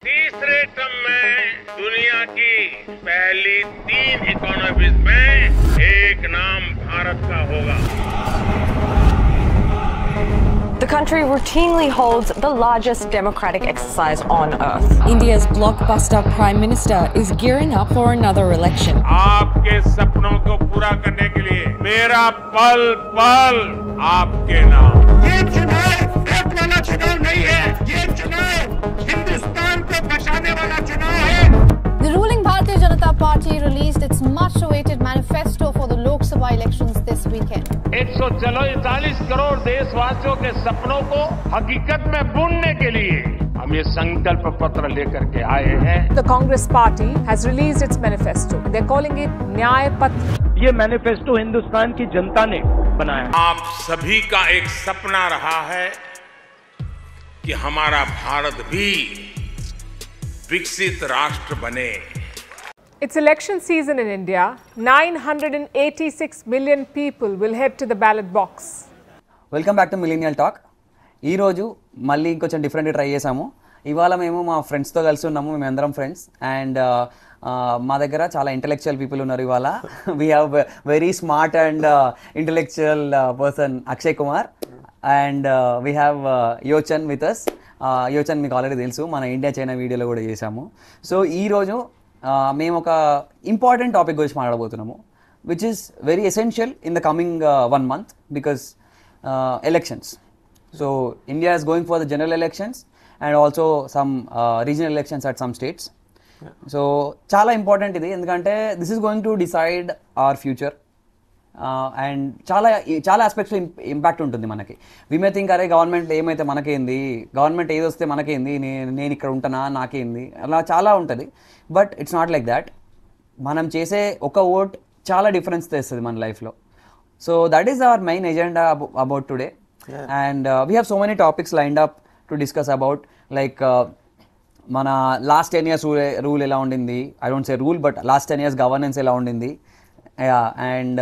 तीसरे टर्म में दुनिया की पहली तीन इकोनॉमीज में एक नाम भारत का होगा The country routinely holds the largest democratic exercise on earth. India's blockbuster Prime Minister is gearing up for another election. आपके सपनों को पूरा करने के लिए मेरा पल पल आपके नाम ये चुनाव वोट वाला चुनाव नहीं है ये चुनाव हिंदुस्तान को बचाने वाला चुनाव है The ruling Bharatiya Janata Party released its much awaited manifesto for the Lok Sabha elections this weekend. 140 crore देशवासियों के सपनों को हकीकत में बुनने के लिए हम ये संकल्प पत्र लेकर के आए हैं The Congress party has released its manifesto. They're calling it Nyay Patra. ये मैनिफेस्टो हिंदुस्तान की जनता ने बनाया आप सभी का एक सपना रहा है कि हमारा भारत भी विकसित राष्ट्र बने It's election season in India. 986 million people will head to the ballot box. Welcome back to millennial talk ఈరోజు మళ్ళీ ఇంకొంచెం డిఫరెంట్ ట్రై చేసాము ఇవాళ మేము మా ఫ్రెండ్స్తో కలిసి ఉన్నాము మేము అందరం ఫ్రెండ్స్ అండ్ మా దగ్గర చాలా ఇంటలెక్చువల్ పీపుల్ ఉన్నారు ఇవాళ we have very smart and intellectual person Akshay Kumar and we have Yochan with us Yochan మీకు ఆల్రెడీ తెలుసు మన ఇండియా చైనా వీడియోలో కూడా చేసాము సో ఈరోజు మేము ఒక ఇంపార్టెంట్ టాపిక్ గురించి మాట్లాడబోతున్నాము which is very essential in the coming one month because elections so India is going for the general elections and also some regional elections at some states so చాలా important ఇది ఎందుకంటే this is going to decide our future and చాలా చాలా ఆస్పెక్ట్స్లో impact ఉంటుంది మనకి వి may think అరే government ఏమైతే మనకేంది government ఏది వస్తే మనకేంది నేను నేను ఇక్కడ ఉంటానా నాకేంది అలా చాలా ఉంటుంది but it's not like that మనం చేసే ఒక ఓట్ చాలా డిఫరెన్స్ తెస్తుంది మన లైఫ్లో so that is our main agenda about today and we have so many topics lined up to discuss about like మన last ten years rule rule ఎలా ఉండింది I don't say rule but last ten years governance ఎలా ఉండింది and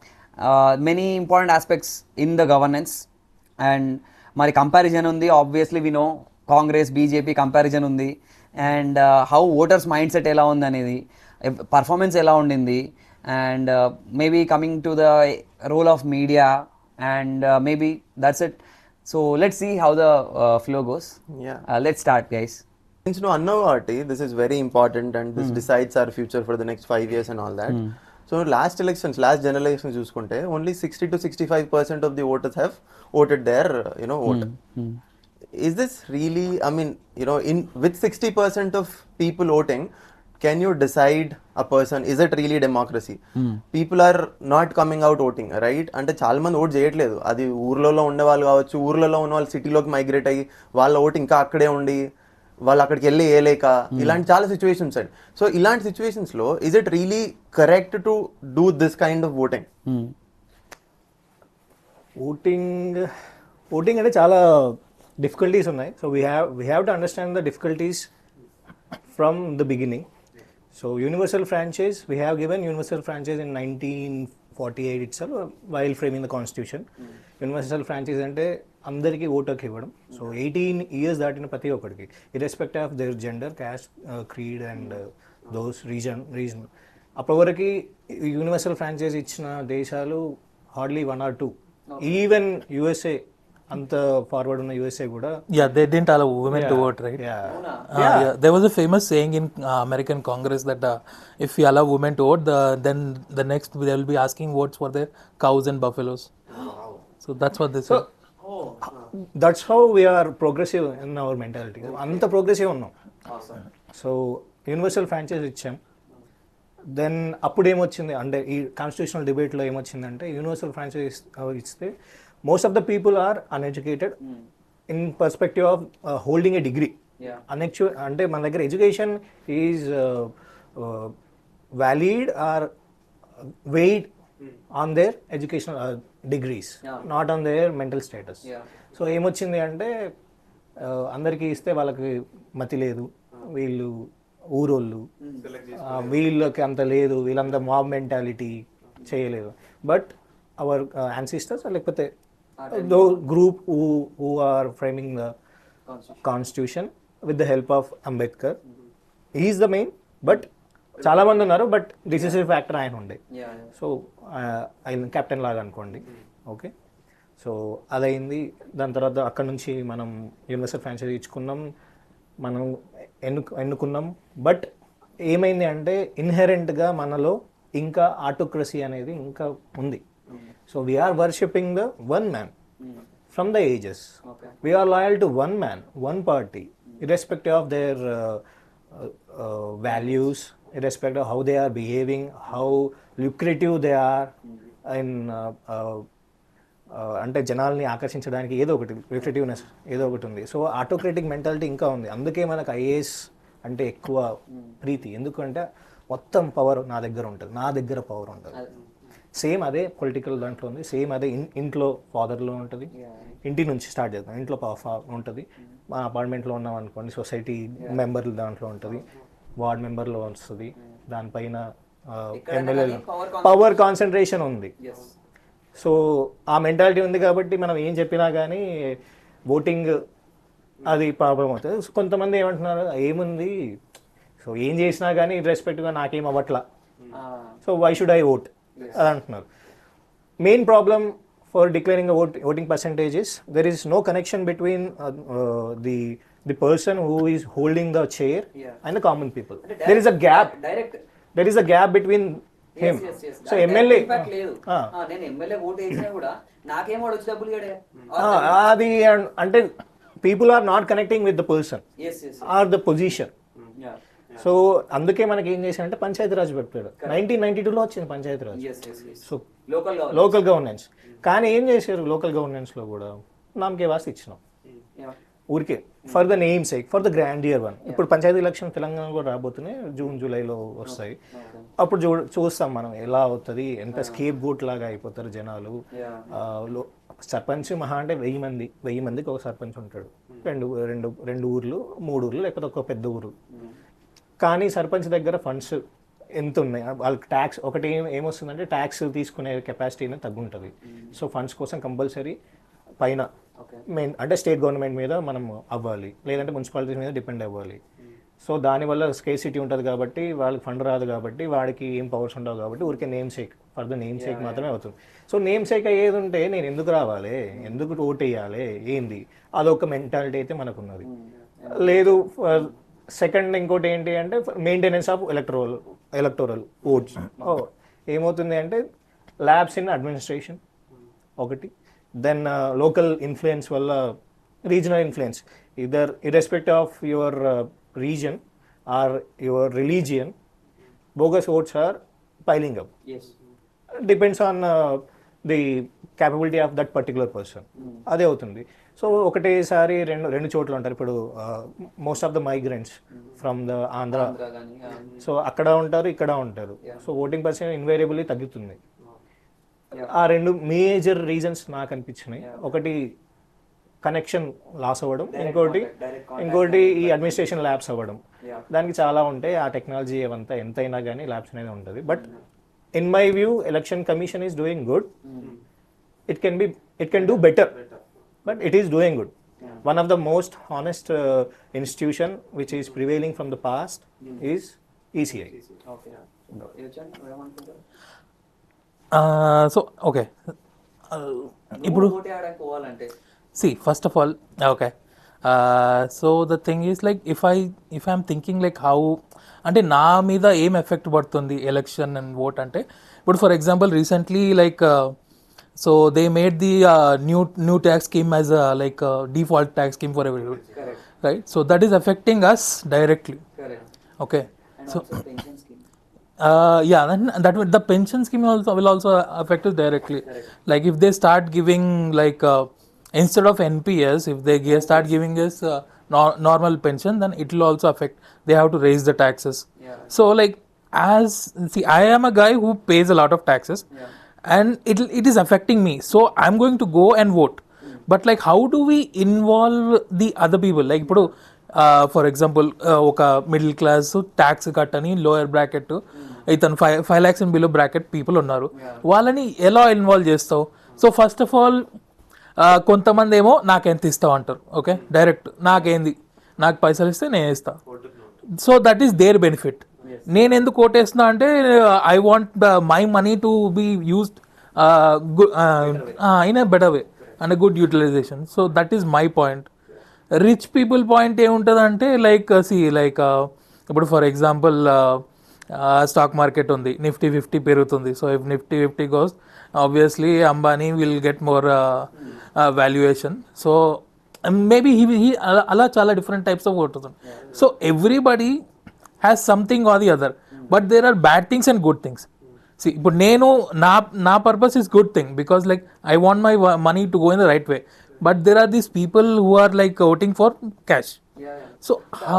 many important aspects in the governance and మరి comparison ఉంది obviously we know Congress BJP comparison ఉంది and how voters mindset ఎలా ఉంది అనేది పర్ఫార్మెన్స్ ఎలా ఉండింది and maybe coming to the role of media and maybe that's it so let see how the flow goes Yeah. Let start guys Since no Annavati, this is very important and this decides our future for the next five years and all that. So last elections, last general elections చూసుకుంటే only 60 to 65 percent of the voters have voted their, uh, you know, vote. Is this really, I mean, you know, in with 60 percent of people voting, can you decide a person, is it really democracy? People are not coming out voting, right? అంటే చాలా మంది vote చేయట్లేదు అది ఊర్లలో ఉండే వాళ్ళు కావచ్చు ఊర్లలో ఉన్న వాళ్ళు సిటీలోకి మైగ్రేట్ అయ్యి వాళ్ళ ఓటు ఇంకా అక్కడే ఉండి వాళ్ళు అక్కడికి వెళ్ళి వేయలేక ఇలాంటి చాలా సిచ్యువేషన్స్ అండి సో ఇలాంటి సిచ్యువేషన్స్ లో is it really correct to do this kind of voting voting voting అంటే చాలా డిఫికల్టీస్ ఉన్నాయి so we have we have to understand the difficulties from the beginning so universal franchise we have given universal franchise in nineteen forty eight it's while framing the constitution universal franchise అంటే అందరికీ ఓటర్కి ఇవ్వడం so eighteen years దాటిన ప్రతి ఒక్కరికి irrespective of their gender caste creed and those reason reason అప్పటి వరకు universal franchise ఇచ్చిన దేశాలు hardly one or two even USA అంత ఫార్వర్డ్ ఉన్న యుఎస్ఏ కూడా Yeah, they didn't allow women to vote, right? Yeah. Uh, yeah. There was a famous saying in uh, American Congress that uh, if you allow women to vote, the, then the next they will be asking votes for their cows and buffaloes. So that's what they said. That's how we're progressive in our mentality అంత progressive ఉన్నాం so universal franchise ఇచ్చాం then అప్పుడు ఏమొచ్చింది అంటే ఈ constitutional డిబేట్లో ఏమొచ్చిందంటే universal franchise ఇస్తే most of the people are uneducated in perspective of holding a degree అన్ఎక్చు అంటే మన దగ్గర education is valid or weight on their educational degrees not on their mental status so ఏమొచ్చింది అంటే ఆ, అందరికీ ఇస్తే వాళ్ళకి మతి లేదు వీళ్ళు ఊరోళ్ళు ఆ, వీళ్ళకి అంత లేదు వీళ్ళంత మాబ్ మెంటాలిటీ చేయలేదు బట్ అవర్ యాన్సిస్టర్స్ లేకపోతే though group who who are framing the constitution with the help of Ambedkar is the main but చాలా మంది ఉన్నారు బట్ డిసిసివ్ ఫ్యాక్టర్ ఆయన ఉండే సో ఆయన కెప్టెన్ లాగా అనుకోండి ఓకే సో అదైంది దాని తర్వాత అక్కడ నుంచి మనం యూనివర్సల్ ఫ్రాంచైజీ ఇచ్చుకున్నాం మనం ఎన్ను ఎన్నుకున్నాం బట్ ఏమైంది అంటే ఇన్హెరెంట్గా మనలో ఇంకా ఆటోక్రసీ అనేది ఇంకా ఉంది so we're worshipping the one man from the ages we're loyal to one man one party irrespective of their uh, uh, uh, values, irrespective of how they are behaving, how lucrative they are in uh, uh, uh, అంటే జనాల్ని ఆకర్షించడానికి ఏదో ఒకటి రిఫ్లెక్టివ్నెస్ ఏదో ఒకటి ఉంది so autocratic mentality ఇంకా ఉంది అందుకే మనకు ఐఏఎస్ అంటే ఎక్కువ ప్రీతి ఎందుకంటే మొత్తం పవర్ నా దగ్గర ఉంటుంది నా దగ్గర పవర్ ఉంటుంది సేమ్ అదే పొలిటికల్ దాంట్లో ఉంది సేమ్ అదే ఇన్ ఇంట్లో ఫాదర్లో ఉంటుంది ఇంటి నుంచి స్టార్ట్ చేద్దాం ఇంట్లో పా- ఉంటుంది మా అపార్ట్మెంట్లో ఉన్నాం అనుకోండి సొసైటీ మెంబర్లు దాంట్లో ఉంటుంది వార్డ్ మెంబర్లో వస్తుంది దానిపైన ఎమ్మెల్యే పవర్ కాన్సన్ట్రేషన్ ఉంది సో ఆ మెంటాలిటీ ఉంది కాబట్టి మనం ఏం చెప్పినా కానీ ఓటింగ్ అది ప్రాబ్లం అవుతుంది సో కొంతమంది ఏమంటున్నారు ఏముంది సో ఏం చేసినా కానీ రెస్పెక్ట్గా నాకేం అవ్వట్లా so why should I vote అది అంటున్నారు main problem for declaring vote voting percentage is there is no connection between the the person who is holding the chair and the common people there is a gap direct there is a gap between him so MLA లేదు ఆ, నేను MLA vote వేసినా కూడా నాకేం వాడు వచ్చి డబ్బులు ఇవ్వడే అది అన్- అంటే people are not connecting with the person is is are the position so అందుకే మనకి ఏం చేశారంటే పంచాయతీ రాజ్ పెట్టాడు నైన్టీన్ నైన్టీ టూలో వచ్చింది Panchayati Raj is is is so local local governance కానీ ఏం చేశారు లోకల్ గవర్నెన్స్లో కూడా నామకే వాసి ఇచ్చినాం ఊరికే for the name sake for the grand year one ఇప్పుడు పంచాయతీ ఎలక్షన్ తెలంగాణ కూడా రాబోతున్నాయి జూన్ జూలైలో వస్తాయి అప్పుడు చూ చూస్తాం మనం ఎలా అవుతుంది ఎంత స్కేప్ గూట్ లాగా అయిపోతారు జనాలు ఆ, లో- సర్పంచ్ మహా అంటే వెయ్యి మంది వెయ్యి మందికి ఒక సర్పంచ్ ఉంటాడు రెండు రెండు రెండు ఊర్లు మూడు ఊర్లు లేకపోతే ఒక పెద్ద ఊరు కానీ సర్పంచ్ దగ్గర ఫండ్స్ ఎంత ఉన్నాయి వాళ్ళకి ట్యాక్స్ ఒకటి ఏం ఏమొస్తుందంటే ట్యాక్స్ తీసుకునే కెపాసిటీ అనేది తగ్గుంటుంది సో ఫండ్స్ కోసం కంపల్సరీ పైన మెయిన్ అంటే స్టేట్ గవర్నమెంట్ మీద మనం అవ్వాలి లేదంటే మున్సిపాలిటీస్ మీద డిపెండ్ అవ్వాలి సో దానివల్ల స్కేసిటీ ఉంటుంది కాబట్టి వాళ్ళకి ఫండ్ రాదు కాబట్టి వాడికి ఏం పవర్స్ ఉండవు కాబట్టి ఊరికే name sake for the name sake మాత్రమే అవుతుంది సో నేమ్ సేక్ అయ్యేది ఉంటే నేను ఎందుకు రావాలి ఎందుకు ఓట్ వేయాలి ఏంది అదొక మెంటాలిటీ అయితే మనకున్నది లేదు సెకండ్ ఇంకోటి ఏంటి అంటే maintenance of electoral electoral votes ఏమవుతుంది అంటే ల్యాబ్స్ ఇన్ అడ్మినిస్ట్రేషన్ ఒకటి దెన్ లోకల్ ఇన్ఫ్లుయెన్స్ వల్ల regional influence either irrespective of your region or your religion bogus votes are piling up is depends on the capability of that particular person అదే అవుతుంది so ఒకటేసారి రెండు రెండు చోట్ల ఉంటారు ఇప్పుడు most of the migrants from the Andhra కానీ so అక్కడ ఉంటారు ఇక్కడ ఉంటారు సో ఓటింగ్ పర్సెంట్ ఇన్వేరియబుల్లీ తగ్గుతుంది ఆ రెండు మేజర్ రీజన్స్ నాకు అనిపించినాయి ఒకటి కనెక్షన్ లాస్ అవ్వడం ఇంకోటి ఇంకోటి ఈ అడ్మినిస్ట్రేషన్ ల్యాబ్స్ అవ్వడం దానికి చాలా ఉంటాయి ఆ టెక్నాలజీ అవంతా ఎంతైనా కానీ ల్యాబ్స్ అనేది ఉంటుంది but in my view election commission is doing good it can be it can do better but it is doing good one of the most honest institution which is prevailing from the past is ECI okay ఏమనుకుంటారు so okay ఇప్పుడు vote వేయడానికి పోవాలంటే see first of all okay uh, so the thing is like if i if i'm thinking like how అంటే నా మీద ఏం effect పడుతుంది election and vote అంటే ఇప్పుడు for example recently like so they made the new new tax scheme as like default tax scheme for every right so that is affecting us directly correct okay and so also pension scheme uh, yeah, then that will, the pension scheme also will also affect us directly. Like if they start giving like uh, instead of NPS, if they gi- start giving us uh, nor- normal pension, then it will also affect. They have to raise the taxes. So like as see, I am a guy who pays a lot of taxes, and it it is affecting me. So I'm going to go and vote. But like, how do we involve the other people? Like, ఇప్పుడు for example ఒక middle class tax cut అని lower bracket ఇతను five five lakhs and below bracket people ఉన్నారు వాళ్ళని ఎలా involve చేస్తావు so first of all కొంతమంది ఏమో నాకెంత ఇస్తావు అంటారు ఓకే డైరెక్ట్ నాకేంది నాకు పైసలు ఇస్తే నేను ఇస్తా so that is their benefit నేను ఎందుకు ఓటేస్తున్నా అంటే I want my money to be used in a better way and good utilization so that is my point rich people point ఏముంటుంది అంటే లైక్ సి లైక్ ఇప్పుడు ఫర్ ఎగ్జాంపుల్ స్టాక్ మార్కెట్ ఉంది Nifty fifty పెరుగుతుంది so if Nifty fifty goes obviously Ambani will get more valuation so maybe he he అలా చాలా different types of vote ఉంటుంది so everybody has something or the other but there are bad things and good things see ఇప్పుడు నేను నా నా purpose is good thing because like I want my money to go in the right way but there are these people who are like voting for cash so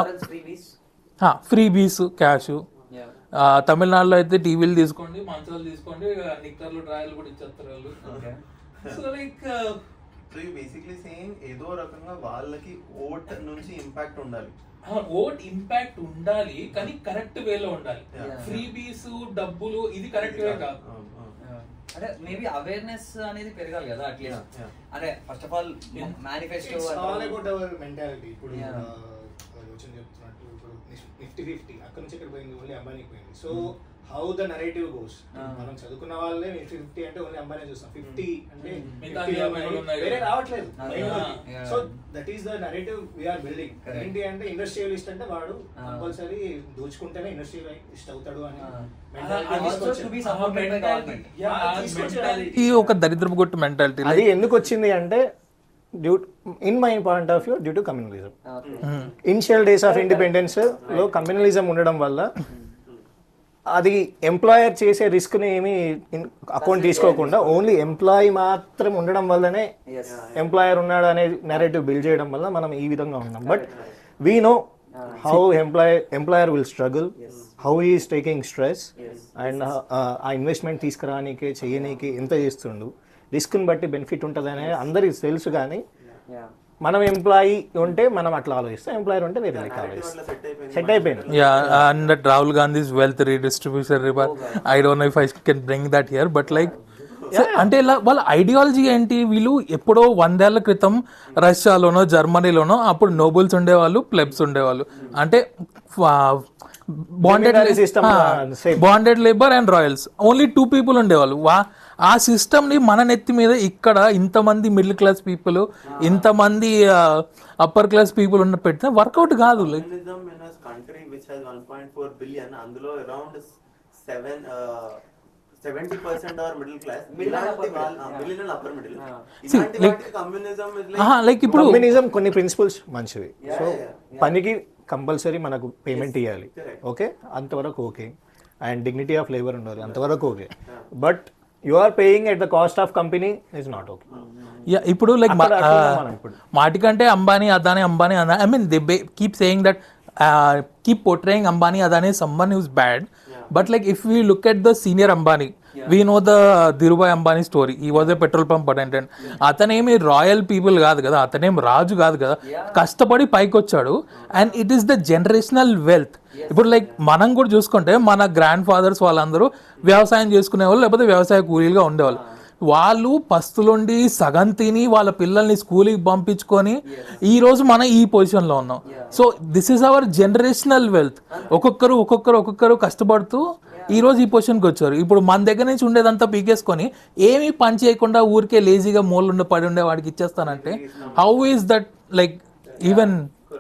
freebies cash తమిళనాడులో అయితే టీవీలు తీసుకోండి మంచాలు తీసుకోండి నిక్కర్లు డ్రాయలు కూడా ఇచ్చేస్తారు వాళ్ళు so like basically saying ఏదో రకంగా వాళ్ళకి ఓట్ నుంచి ఇంపాక్ట్ ఉండాలి ఓట్ ఇంపాక్ట్ ఉండాలి కానీ కరెక్ట్ వేలో ఉండాలి ఫ్రీ బీస్ డబ్బులు ఇది కరెక్ట్ వే కాదు అంటే మేబీ అవేర్నెస్ అనేది పెరగాలి కదా అట్లీస్ట్ అంటే first of all manifesto It's all about our mentality. ఇప్పుడు వచ్చిన చెప్తున్నట్టు ఇప్పుడు నిఫ్టీ ఫిఫ్టీ అక్కడ నుంచి ఇక్కడ పోయింది ఓన్లీ అంబానీకి పోయింది so how the narrative goes మనం చదువుకున్న వాళ్ళే నిఫ్టీ ఫిఫ్టీ అంటే ఓన్లీ అంబానీ చూస్తాం ఫిఫ్టీ అంటే మిగతా 50 అన్ని అమ్మాయిలు ఉన్నాయి. వేరే రావట్లేదు Yeah, yeah. So that is the narrative we're building Correct. ఏంటి అంటే ఇండస్ట్రియలిస్ట్ అంటే వాడు కంపల్సరీ దోచుకుంటేనే ఇండస్ట్రియలిస్ట్ అవుతాడు అని mentality తీసుకొచ్చారు. ఆ, తీసుకొచ్చారు. ఈ ఒక దరిద్రపు కొట్టు మెంటాలిటీ అది ఎందుకు వచ్చింది అంటే due in my point of view due to communalism initial days of independence లో కమ్యూనలిజం ఉండడం వల్ల అది ఎంప్లాయర్ చేసే రిస్క్ ని ఏమి అకౌంట్ తీసుకోకుండా ఓన్లీ ఎంప్లాయీ మాత్రం ఉండడం వల్లనే ఎంప్లాయర్ ఉన్నాడు అనే నెరేటివ్ బిల్డ్ చేయడం వల్ల మనం ఈ విధంగా ఉన్నాం but we know how employ employer will struggle how is taking stress and ఆ ఇన్వెస్ట్మెంట్ తీసుకురానికి చేయనీకి ఎంత చేస్తుండు రిస్క్ని బట్టి బెనిఫిట్ ఉంటుంది అనేది అందరికి తెలుసు కానీ మనం ఎంప్లాయీ ఉంటే మనం అట్లా ఆలోచిస్తాం ఎంప్లాయర్ ఉంటే వేరే లెక్క ఆలోచిస్తాం సెట్ అయిపోయింది yeah and that Rahul Gandhi's wealth redistribution రిపర్ I don't know if I can bring that here but like అంటే ఇలా వాళ్ళ ఐడియాలజీ ఏంటి వీళ్ళు ఎప్పుడో వందేళ్ల క్రితం రష్యాలోనో జర్మనీలోనో అప్పుడు నోబుల్స్ ఉండేవాళ్ళు ప్లెబ్స్ ఉండేవాళ్ళు అంటే bonded Democratic system, uh, same. Bonded labour and royals only two people ఉండేవాళ్ళు వా ఆ సిస్టమ్ ని మన నెత్తి మీద ఇక్కడ ఇంతమంది మిడిల్ క్లాస్ పీపుల్ ఇంతమంది అప్పర్ క్లాస్ పీపుల్ ఉన్న పెట్టిన వర్కౌట్ కాదు like Communism in a country which has 1.4 billion, అందులో around seven seventy percent are middle class middle and upper middle ఇలాంటి like- వాటికి కమ్యూనిజం లైక్ ఇప్పుడు కమ్యూనిజం కొన్ని ప్రిన్సిపల్స్ మంచివి సో పనికి కంపల్సరీ మనకు పేమెంట్ ఇవ్వాలి ఓకే అంతవరకు okay and dignity of labour ఉండాలి అంతవరకు okay but you are paying at the cost of company is not okay yeah ఇప్పుడు లైక్ అక్కడ అట్లా ఉన్నాం మనం ఇప్పుడు. మాటికంటే అంబానీ అదానీ అంబానీ అదా I mean they keep saying that keep portraying Ambani Adani someone use bad but like if we look at the senior Ambani we know the Dhirubhai Ambani story ఈ was a petrol pump attendant అతనేమి royal people కాదు కదా అతనేం రాజు కాదు కదా కష్టపడి పైకి వచ్చాడు and it is the generational wealth ఇప్పుడు లైక్ మనం కూడా చూసుకుంటే మన గ్రాండ్ ఫాదర్స్ వాళ్ళందరూ వ్యవసాయం చేసుకునే వాళ్ళు లేకపోతే వ్యవసాయ కూలీలుగా ఉండేవాళ్ళు వాళ్ళు పస్తులుండి సగం తిని వాళ్ళ పిల్లల్ని స్కూల్కి పంపించుకొని ఈ రోజు మనం ఈ పొజిషన్లో ఉన్నాం so this is our generational wealth ఒక్కొక్కరు ఒక్కొక్కరు ఒక్కొక్కరు కష్టపడుతూ ఈ రోజు ఈ పొజిషన్కి వచ్చారు ఇప్పుడు మన దగ్గర నుంచి ఉండేదంతా పీకేసుకొని ఏమీ పని చేయకుండా ఊరికే లేజీగా మూలుండి పడి ఉండే వాడికి ఇచ్చేస్తానంటే how is that like even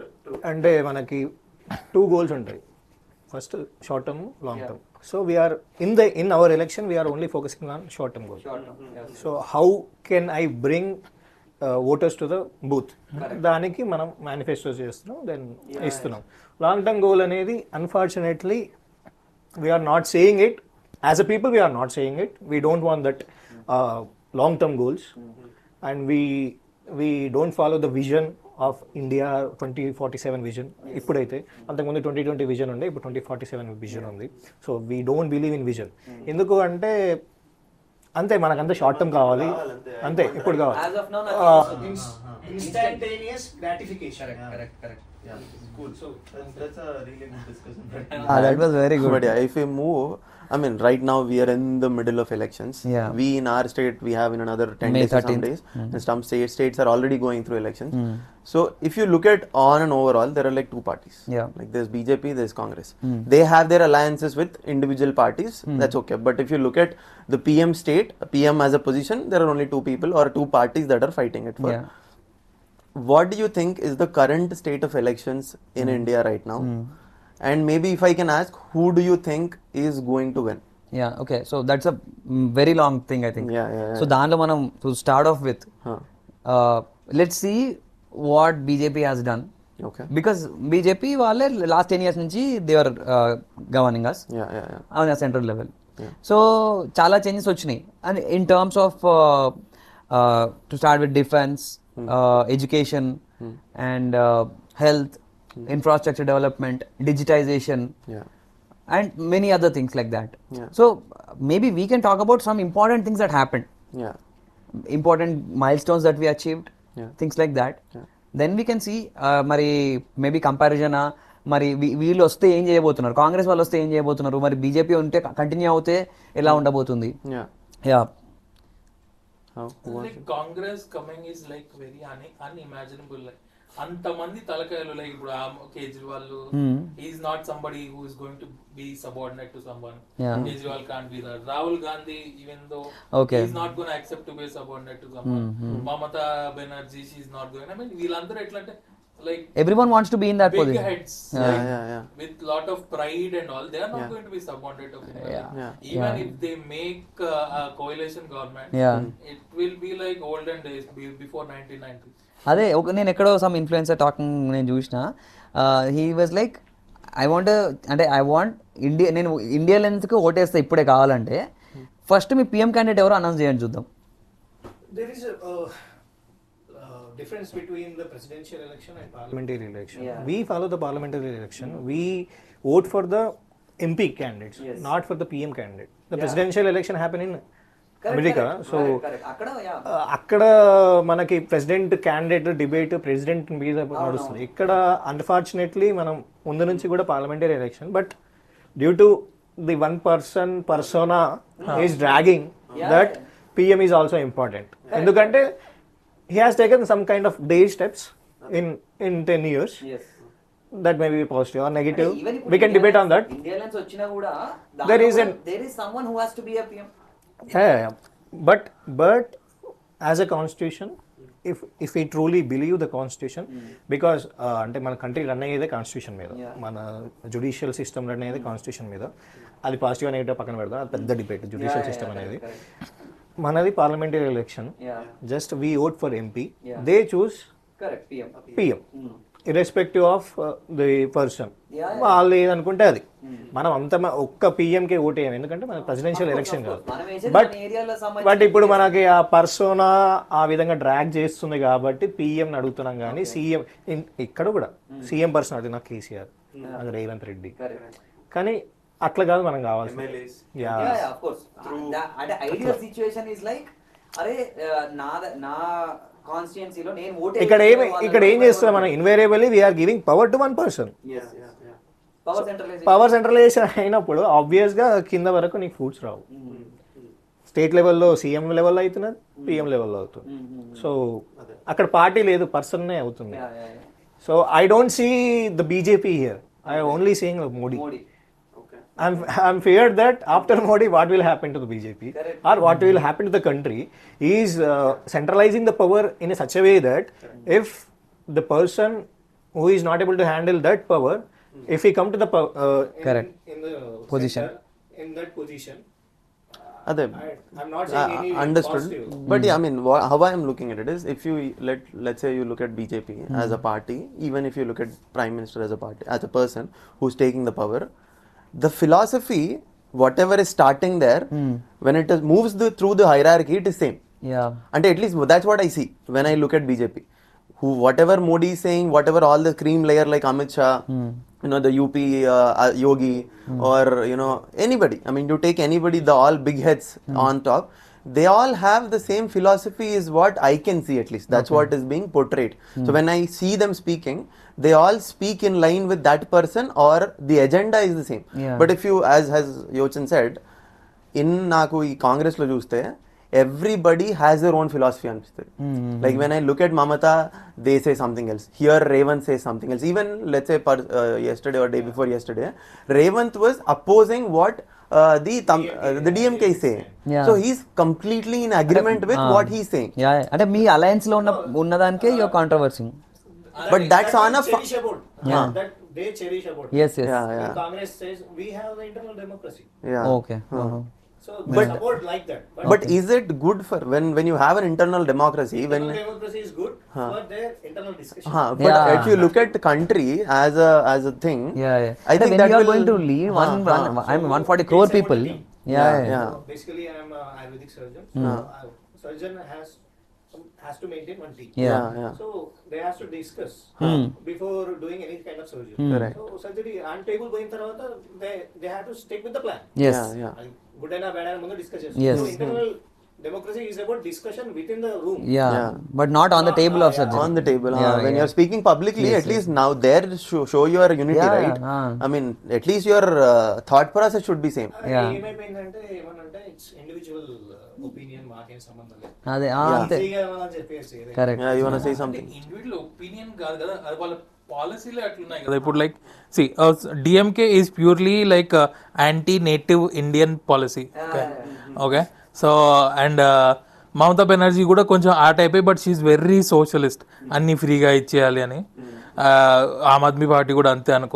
అంటే మనకి టూ గోల్స్ ఉంటాయి first short term long term so we're in the in our election we're only focusing on short term goal so how can I bring voters to the booth దానికి మనం manifesto చేస్తున్నాం then ఇస్తున్నాం long term goal అనేది unfortunately we're not saying it as a people we're not saying it we don't want that long term goals and we we don't follow the vision of India twenty forty seven vision ఇప్పుడైతే అంతకుముందు twenty twenty vision ఉండే ఇప్పుడు twenty forty seven vision ఉంది so we don't believe in vision ఎందుకు అంటే అంతే మనకంతా short term కావాలి అంతే ఇప్పుడు As of now, కావాలి nothing is- instantaneous gratification correct correct cool. So that's, that's a really good discussion. Ah, that was very good. But yeah, if we move, I mean, right now we are in the middle of elections. Yeah. We in our state we have in another ten May days or some 13th. days, Mm. and some states states are already going through elections. Mm. So if you look at on and overall, there are like two parties. Yeah. Like there's BJP, there's Congress. Mm. They have their alliances with individual parties. Mm. That's okay. But if you look at the PM state, PM as a position, there are only two people or two parties that are fighting it for. Yeah. What do you think is the current state of elections in Mm. India right now? Mm. And maybe if I can ask, who do you think is going to win? Yeah okay so that's a very long thing I think Yeah, yeah, yeah. So దాంట్లో మనం to start off with Huh. Let's see what BJP has done Okay. Because BJP వాళ్ళే last ten years నుంచి they're governing us Yeah, yeah, yeah. On central level Yeah. So చాలా changes వచ్చినాయి and in terms of to start with defence education and health infrastructure development digitization Yeah. and many other things like that. Yeah. So maybe we can talk about some important things that happened, Yeah. important milestones that we achieved, Yeah. things like that. Yeah. Then we can see uh, మరి maybe comparison మరి వీ- వీళ్ళు వస్తే ఏం చేయబోతున్నారు కాంగ్రెస్ వాళ్ళు వస్తే ఏం చేయబోతున్నారు మరి బీజేపీ ఉంటే కంటిన్యూ అవుతే ఎలా ఉండబోతుంది Yeah. Yeah How? Who wants like it? Congress coming is like very un unimaginable like అంతమంది తలకాయలు లైక్ ఇప్పుడు ఆ Kejriwal Hmm. Is not somebody who is going to be subordinate to someone Yeah. Kejriwal can't be that Rahul Gandhi even though Okay. Is not gonna accept to be subordinate to someone Hmm, hmm. Mamata Banerjee she is not going I mean వీళ్ళందరూ ఎట్లా అంటే like every one wants to be in that big position heads Yeah, like, yeah, yeah. with lot of pride and all they are not Yeah. going to be subordinate of anyone Yeah. Yeah. even Yeah. if they make uh, a coalition government Yeah. it will be like olden days be- before 1990 అదే ఒక నేను ఎక్కడో some influencer talking నేను చూసిన he was like I want అంటే I want India నేను India లెన్స్కి ఓటేస్తే ఇప్పుడే కావాలంటే ఫస్ట్ మీ పిఎం క్యాండిడేట్ ఎవరో అనౌన్స్ చేయండి చూద్దాం There is a uh, uh, difference between the presidential election and parliamentary election. Yeah. We follow the parliamentary election. We vote for the MP candidates, Yes. not for the PM candidate. The Yeah. presidential election happened in America. So అక్కడ uh, అక్కడ మనకి president candidate debate president మీద నడుస్తుంది ఇక్కడ unfortunately మనం ముందు నుంచి కూడా parliamentary election but due to the one person persona is dragging that PM is also important ఎందుకంటే he has taken some kind of the steps in in ten years that may be positive or negative we can debate on that India lens వచ్చినా కూడా There is an- there is someone who has to be a PM but but as a constitution if if ఈ truly believe the constitution because అంటే మన country run అయ్యేదే constitution మీద Yeah. మన judicial system run అయ్యేది constitution మీద అది positive negative పక్కన పెడదాం అది పెద్ద డిబేట్ జుడిషియల్ సిస్టమ్ అనేది మనది parliamentary election just we vote for MP Yeah. They choose correct PM PM irrespective of the person Yeah, yeah. వాళ్ళు ఏదనుకుంటే అది మనం అంత మ- ఒక్క పిఎంకే ఓట్ వేయం ఎందుకంటే మన presidential Of course, election of కాదు course. మనం వేసేది బట్ మన ఏరియాలో సంబంధించిన బట్ ఇప్పుడు మనకి ఆ పర్సోనా ఆ విధంగా డ్రాగ్ చేస్తుంది కాబట్టి పిఎం అడుగుతున్నాం కానీ సీఎం ఇక్కడ కూడా సీఎం పర్సన్ అది నాకు కేసీఆర్ అది రేవంత్ రెడ్డి కానీ అట్లా కాదు మనం కావాల్సింది yeah Yeah, yeah, of course. That- అంటే ఐడియల్ సిచ్యువేషన్ ఇస్ లైక్ అరే uh, నా నా కాన్స్టిట్యున్సీలో నేను ఓట్ ఇక్కడ ఏమి ఇక్కడ ఏం చేస్తున్నాం మనం invariably we are giving power to one person power centralisation power centralisation అయినప్పుడు ఆబ్వియస్ గా కింద వరకు నీకు ఫుడ్స్ రావు స్టేట్ లెవెల్లో సీఎం లెవెల్లో అవుతున్నది పిఎం లెవెల్లో అవుతుంది సో అక్కడ పార్టీ లేదు పర్సన్నే అవుతుంది so I don't see the BJP here I only seeing Modi Modi I'm, I'm feared that after Modi, what will happen to the BJP or what will happen to the country is uh, centralizing the power in a such a way that if the person who is not able to handle that power, if he come to the po- uh, in, Correct. in the Position. center, in that position, Adhe, I, I'm not Uh, saying any understood positive. but yeah i mean wha- how i am looking at it is if you let let's say you look at bjp as a party even if you look at prime minister as a party as a person who's taking the power the philosophy whatever is starting there when it is, moves the, through the hierarchy it is same yeah and at least that's what i see when i look at bjp who whatever modi is saying whatever all the cream layer like amit shah you know the up uh, uh, yogi or you know anybody i mean you take anybody the all big heads on top they all have the same philosophy is what I can see at least. That's Okay. what is being portrayed. So Hmm. when I see them speaking, they all speak in line with that person or the agenda is the same. Yeah. But if you, as has Yochan said, in నాకు ఈ కాంగ్రెస్ లో చూస్తే everybody has their own philosophy అనిపిస్తుంది like when I look at Mamata they say something else here Revanth say something else even let's a per yesterday or day before yesterday Revanth was opposing what uh, the Tam- uh, the DMK is saying Yeah. so he's completely in agreement with what he's saying yeah అంటే మీ alliance లో ఉన్న ఉన్నదానికే your controversy but that's on a fu- cherish about. Yeah. That they cherish about. Yes, yes. Yeah, When yeah. Congress says we have the internal democracy. yeah okay Uh-huh. So But- they support like that. But, but is it good for when when you have an internal democracy when internal democracy is good Huh. for their internal discussion. Huh, but Yeah. if you look at country as a as a thing, Yeah, yeah. I అంటే think when that you are will, going to lead one, Huh, one, huh. I mean 140 crore It's about people. the team. Yeah, Yeah, yeah. yeah. So basically, I am a Ayurvedic surgeon. Hmm. So I- surgeon has has to maintain one team. Yeah. Yeah, yeah. So they have to discuss Hmm. before doing any kind of surgery. Hmm. Correct. So surgery on table పోయిన తర్వాత they they have to stick with the plan. Yes. Yeah, yeah. అది good అయినా bad అయినా ముందు discuss Yes. చేస్తాం so internal democracy is about discussion within the room Yeah. Yeah. But not on the table of surgery. on the table. huh? Yeah, when yeah. you're speaking publicly, Yes, at least now there show, show your unity, Yeah, right? huh. I mean, at least your uh, thought process should be same. Yeah. ఏమైపోయిందంటే ఏమనంటే it's individual opinion మాకేం సంబంధం లేదు అదే ఆ, Yeah. అంతే ఈజీగా ఏమని చెప్పేసి correct Yeah, you wanna say something? Individual opinion కాదు కదా అది వాళ్ళ పాలసీలే అట్లున్నాయి కదా ఇప్పుడు లైక్ సి DMK is purely like anti native Indian policy okay okay so and Mamata Banerjee కూడా కొంచెం ఆ టైపే బట్ షీఈ్ వెరీ సోషలిస్ట్ అన్ని ఫ్రీగా ఇచ్చేయాలి అని Uh, ఆమ్ ఆద్మీ పార్టీ కూడా అంతే అనుకో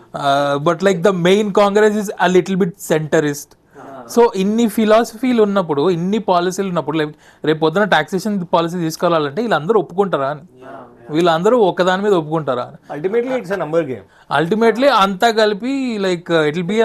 but like the main Congress is a little bit centrist so ఇన్ని ఫిలాసఫీలు ఉన్నప్పుడు ఇన్ని పాలసీలు ఉన్నప్పుడు లైక్ రేపు పొద్దున టాక్సేషన్ పాలసీ తీసుకెళ్లాలంటే వీళ్ళందరూ ఒప్పుకుంటారా అని వీళ్ళందరూ ఒకదాని మీద ఒప్పుకుంటారా అని ultimately it's a number game ultimately అంతా కలిపి లైక్ ఇట్ విల్ బి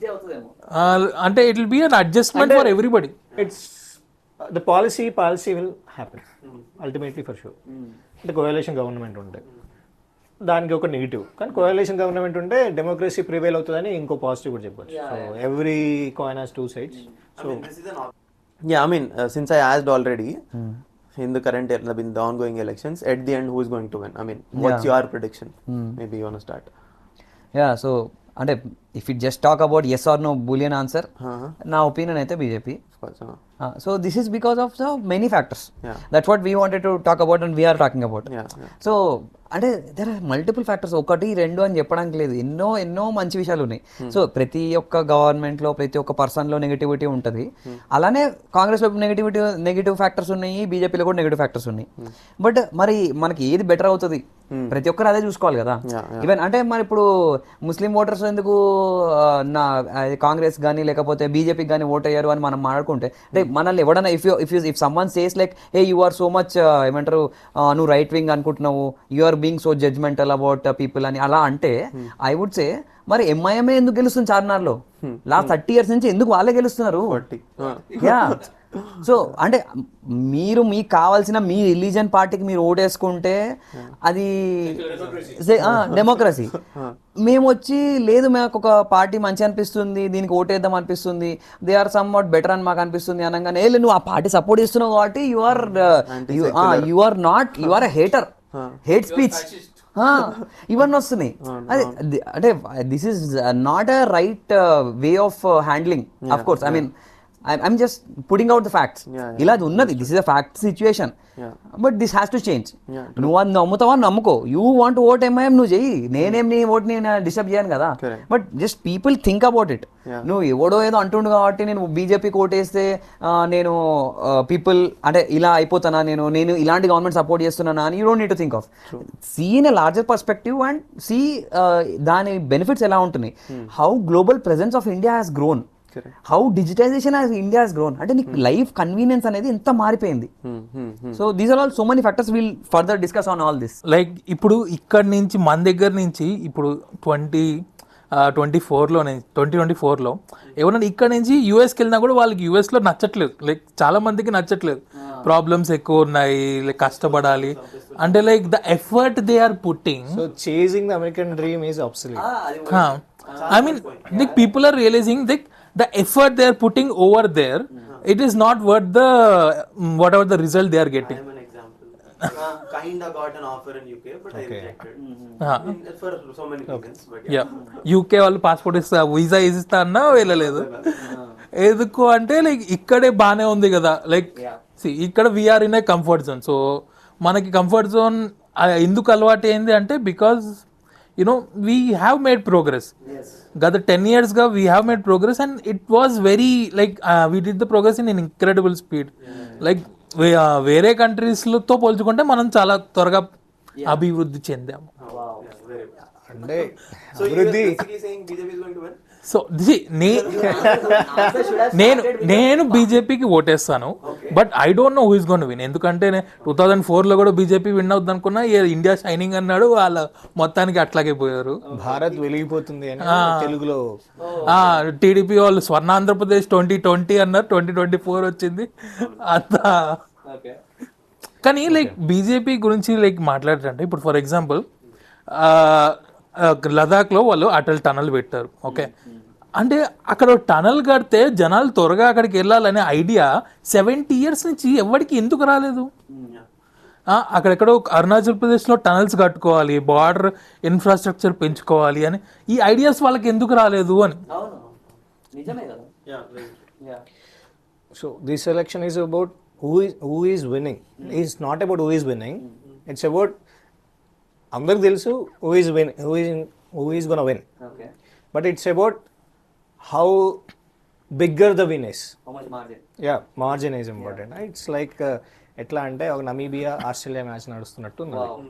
అంటే it will be an adjustment for everybody it's the policy policy will happen ultimately for sure అంటే కోయలేషన్ గవర్నమెంట్ ఉంటే దానికి ఒక నెగిటివ్ కానీ కోయలేషన్ గవర్నమెంట్ ఉంటే democracy prevail అవుతుందని ఇంకో పాజిటివ్ కూడా చెప్పొచ్చు so every coin has two sides so Yeah, I mean, uh, since I asked already in the current, I mean, the ongoing elections, at the end, who is going to win? I mean, what's Yeah. your prediction? Maybe you want to start. Yeah so అంటే if it just talk about yes or no boolean answer Uh-huh. నా opinion అయితే BJP Of course. Uh, so this is because of the many factors Yeah. That's what we wanted to talk about and we are talking about yeah, yeah. So అంటే there are multiple factors ఒకటి రెండు అని చెప్పడానికి లేదు ఎన్నో ఎన్నో మంచి విషయాలు ఉన్నాయి సో ప్రతి ఒక్క గవర్నమెంట్లో ప్రతి ఒక్క పర్సన్లో నెగిటివిటీ ఉంటుంది అలానే కాంగ్రెస్ వైపు నెగిటివిటీ నెగిటివ్ ఫ్యాక్టర్స్ ఉన్నాయి బీజేపీలో కూడా నెగిటివ్ ఫ్యాక్టర్స్ ఉన్నాయి బట్ మరి మనకి ఏది బెటర్ అవుతుంది ప్రతి ఒక్కరు అదే చూసుకోవాలి కదా Yeah, yeah. ఈవెన్ అంటే మరి ఇప్పుడు ముస్లిం ఓటర్స్ ఎందుకు ఆ, నా ఆ, కాంగ్రెస్ కానీ లేకపోతే బీజేపీకి కానీ ఓట్ అయ్యారు అని మనం మాట్లాడుకుంటే అంటే మనల్ని ఎవడన్నా if you if you if someone says like hey you are so much ఏమంటారు ఆ, నువ్వు రైట్ వింగ్ అనుకుంటున్నావు you are being so judgemental about people అని అలా అంటే ఐ వుడ్ సే మరి ఎంఐఎంఏ ఎందుకు గెలుస్తుంది చార్మినార్లో లాస్ట్ థర్టీ ఇయర్స్ నుంచి ఎందుకు వాళ్ళే గెలుస్తున్నారు Uh, యా సో అంటే మీరు మీకు కావాల్సిన మీ రిలీజన్ పార్టీకి మీరు ఓటేసుకుంటే అది డెమోక్రసీ మేము వచ్చి లేదు మాకు ఒక పార్టీ మంచి అనిపిస్తుంది దీనికి ఓటేద్దాం అనిపిస్తుంది they are somewhat better అని మాకు అనిపిస్తుంది అనగానే "ఏ, నువ్వు ఆ పార్టీ సపోర్ట్ చేస్తున్నావు కాబట్టి you are you are not you are hater hate speech ఇవన్నీ వస్తున్నాయి అదే ది- అంటే this is not a right way of handling of course I mean I'm just putting out the facts Yeah, ఇలా అది ఉన్నది this is a fact situation Yeah. But this has to change Yeah, నువ్వు అది నమ్ముతావా నమ్ముకో you want vote MIM నువ్వు చెయ్యి నేనేం నీ ఓట్ని డిస్టర్బ్ చేయను కదా Correct. But just people think about it Yeah. నువ్వు ఎవడో ఏదో అంటుండు కాబట్టి నేను బీజేపీకి ఓటేస్తే ఆ, నేను పీపుల్ అంటే ఇలా అయిపోతానా నేను నేను ఇలాంటి గవర్నమెంట్ సపోర్ట్ చేస్తున్నానా అని you don't need to think of see in a larger perspective and see దాని బెనిఫిట్స్ ఎలా ఉంటున్నాయి how global presence of India has grown Correct. How digitisation has India has grown అంటే నీకు లైఫ్ కన్వీనియన్స్ అనేది ఎంత మారిపోయింది hmm, hmm, hmm. So these are all so many factors will further discuss on all this like ఇప్పుడు ఇక్కడ నుంచి మన దగ్గర నుంచి ఇప్పుడు ట్వంటీ ట్వంటీ ఫోర్లో ట్వంటీ ట్వంటీ ఫోర్లో ఎవరైనా ఇక్కడ నుంచి యూఎస్కి వెళ్ళినా కూడా వాళ్ళకి యూఎస్లో నచ్చట్లేదు లైక్ చాలా మందికి నచ్చట్లేదు ప్రాబ్లమ్స్ ఎక్కువ ఉన్నాయి లైక్ కష్టపడాలి అంటే like the effort they are putting so chasing the American dream is obsolete I mean like people are realising like the effort they are putting over there it is not worth the mm, whatever the result they are getting. I'm an example. uh, kinda got an offer in UK, but I rejected. Ah. I mean, for so many reasons, but yeah. Yeah UK వాళ్ళు passport ఇస్తా visa ఇస్తా అన్నా వెళ్ళలేదు ఎందుకు అంటే like ఇక్కడే బానే ఉంది కదా లైక్ ఇక్కడ we are in a comfort zone so మనకి కంఫర్ట్ జోన్ ఎందుకు అలవాటు ఏంది అంటే because you know we have made progress గత టెన్ ఇయర్స్గా we have made progress and it was very like we did the progress in in incredible speed like వేరే కంట్రీస్తో పోల్చుకుంటే మనం చాలా త్వరగా అభివృద్ధి చెందాము అంటే So you are అభివృద్ధి basically saying BJP is going to win? So the నే నేను నేను బీజేపీకి ఓటేస్తాను but I don't know who is gonna win ఎందుకంటే టూ థౌజండ్ ఫోర్లో కూడా బీజేపీ విన్ అవుద్ది అనుకున్నా ఏ ఇండియా షైనింగ్ అన్నాడు వాళ్ళ మొత్తానికి అట్లాగే పోయారు భారత్ వెలిగిపోతుంది అని ఆ. తెలుగులో టీడీపీ వాళ్ళు స్వర్ణాంధ్రప్రదేశ్ ట్వంటీ ట్వంటీ అన్నారు ట్వంటీ ట్వంటీ ఫోర్ వచ్చింది అంతా కానీ లైక్ బీజేపీ గురించి లైక్ మాట్లాడారంటే ఇప్పుడు ఫర్ ఎగ్జాంపుల్ లదాఖ్లో వాళ్ళు అటల్ టనల్ పెట్టారు ఓకే అంటే అక్కడ టనల్ కడితే జనాలు త్వరగా అక్కడికి వెళ్ళాలనే ఐడియా సెవెంటీ ఇయర్స్ నుంచి ఎవరికి ఎందుకు రాలేదు ఆ, అక్కడెక్కడో అరుణాచల్ ప్రదేశ్లో టనల్స్ కట్టుకోవాలి బార్డర్ ఇన్ఫ్రాస్ట్రక్చర్ పెంచుకోవాలి అని ఈ ఐడియాస్ వాళ్ళకి ఎందుకు రాలేదు అని Yeah, right. So this election is about who is who is winning is not about who is winning it's about అందరికి తెలుసు who is win who is who is gonna win but it's about how bigger the win is yeah margin is important it's like ఎట్లా అంటే ఒక Namibia Australia match నడుస్తున్నట్టు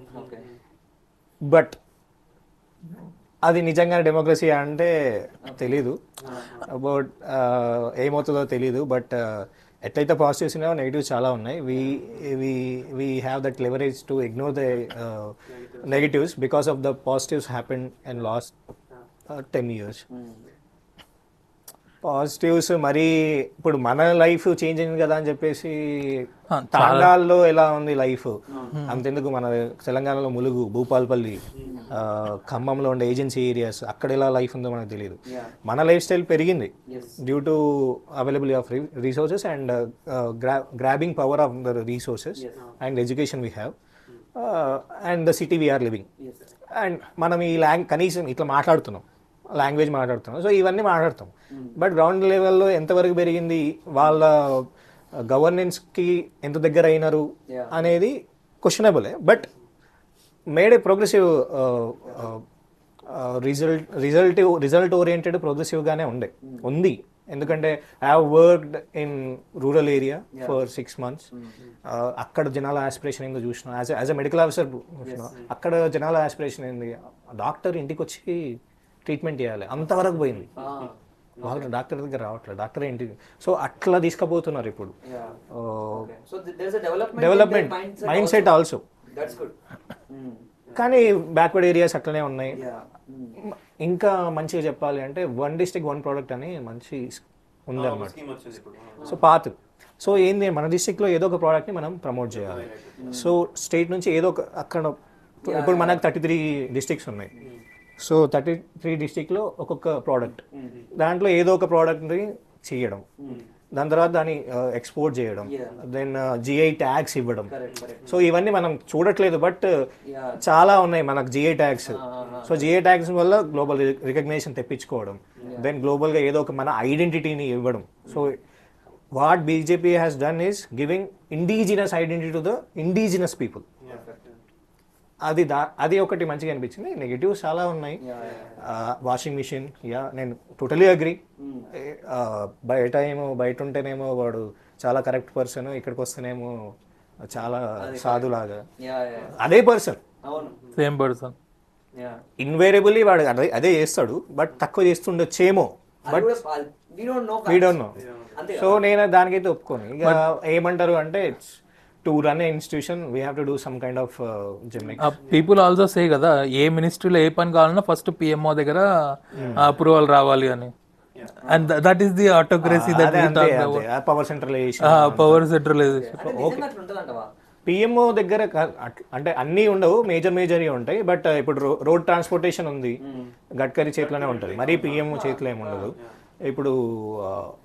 but అది నిజంగా democracy అంటే తెలీదు అబౌట్ ఏమవుతుందో తెలీదు బట్ ఎట్లయితే పాజిటివ్స్ ఉన్నాయో నెగిటివ్స్ చాలా ఉన్నాయి we we we have that leverage to ignore the negatives because of the positives happen and last ten years positives మరి ఇప్పుడు మన లైఫ్ చేంజ్ అయింది కదా అని చెప్పేసి తాండాల్లో ఎలా ఉంది లైఫ్ అంతెందుకు మన తెలంగాణలో ములుగు భూపాల్పల్లి ఆ, ఖమ్మంలో ఉండే ఏజెన్సీ ఏరియాస్ అక్కడ ఎలా లైఫ్ ఉందో మనకు తెలియదు మన లైఫ్ స్టైల్ పెరిగింది due to availability of resources and grabbing power of the resources and education we have and the city we are living and మనం ఈ లాంగ్ కనీసం ఇట్లా మాట్లాడుతున్నాం లాంగ్వేజ్ మాట్లాడుతున్నాం సో ఇవన్నీ మాట్లాడతాం బట్ గ్రౌండ్ లెవెల్లో ఎంతవరకు పెరిగింది వాళ్ళ గవర్నెన్స్కి ఎంత దగ్గర అయినారు అనేది క్వశ్చనబులే but made a progressive result result result oriented ప్రోగ్రెసివ్గానే ఉండే ఉంది ఎందుకంటే I have worked in rural area for six months అక్కడ జనాల ఆస్పిరేషన్ ఏందో చూసిన as as a medical officer అక్కడ జనాల ఆస్పిరేషన్ ఏంది డాక్టర్ ఇంటికి వచ్చి ట్రీట్మెంట్ చేయాలి అంతవరకు పోయింది వాళ్ళు డాక్టర్ దగ్గర రావట్లేదు డాక్టర్ ఇంటికి సో అట్లా తీసుకుపోతున్నారు ఇప్పుడు డెవలప్మెంట్ మైండ్ సెట్ ఆల్సో కానీ బ్యాక్వర్డ్ ఏరియాస్ అట్లనే ఉన్నాయి ఇంకా మంచిగా చెప్పాలి అంటే వన్ డిస్ట్రిక్ట్ వన్ ప్రోడక్ట్ అని మంచి ఉందన్నమాట Scheme వచ్చింది ఇప్పుడు. సో పాత్ సో ఏంది మన డిస్ట్రిక్ట్లో ఏదో ఒక ప్రోడక్ట్ని మనం ప్రమోట్ చేయాలి సో స్టేట్ నుంచి ఏదో ఒక అక్కడ ఇప్పుడు మనకు థర్టీ త్రీ డిస్ట్రిక్ట్స్ ఉన్నాయి సో థర్టీ త్రీ డిస్ట్రిక్ట్లో ఒక్కొక్క ప్రోడక్ట్ దాంట్లో ఏదో ఒక ప్రోడక్ట్ని చేయడం దాని తర్వాత దాన్ని ఎక్స్పోర్ట్ చేయడం దెన్ జిఐ ట్యాగ్స్ ఇవ్వడం సో ఇవన్నీ మనం చూడట్లేదు బట్ చాలా ఉన్నాయి మనకు GI tags so GI tags వల్ల గ్లోబల్ రికగ్నేషన్ తెప్పించుకోవడం దెన్ గ్లోబల్గా ఏదో ఒక మన ఐడెంటిటీని ఇవ్వడం so what BJP has done is giving indigenous identity to the indigenous people అది దా అది ఒకటి మంచిగా అనిపించింది నెగిటివ్స్ చాలా ఉన్నాయి వాషింగ్ మిషన్ యా నేను టోటలీ అగ్రి బయట ఏమో బయట ఉంటేనేమో వాడు చాలా కరెక్ట్ పర్సన్ ఇక్కడికి వస్తేనేమో చాలా సాధులాగా అదే పర్సన్ సేమ్ పర్సన్ ఇన్వేరియబుల్లీ వాడు అదే అదే చేస్తాడు బట్ తక్కువ చేస్తుండొచ్చేమో but we don't know so నేను దానికైతే ఒప్పుకోను ఇక ఏమంటారు అంటే to run institution we have to do some kind of gimmick people also say కదా ఏ మినిస్ట్రీలో ఏ పని కావాలన్నా ఫస్ట్ పిఎంఓ దగ్గర అప్రూవల్ రావాలి అని and that is the autocracy that power centralisation power centralisation PMO దగ్గర క- అట్- అంటే అన్నీ ఉండవు మేజర్ మేజర్ ఉంటాయి బట్ ఇప్పుడు రోడ్ ట్రాన్స్పోర్టేషన్ ఉంది గడ్కరీ చేతిలోనే ఉంటుంది మరీ పిఎంఓ చేతిలో ఏమి ఉండదు ఇప్పుడు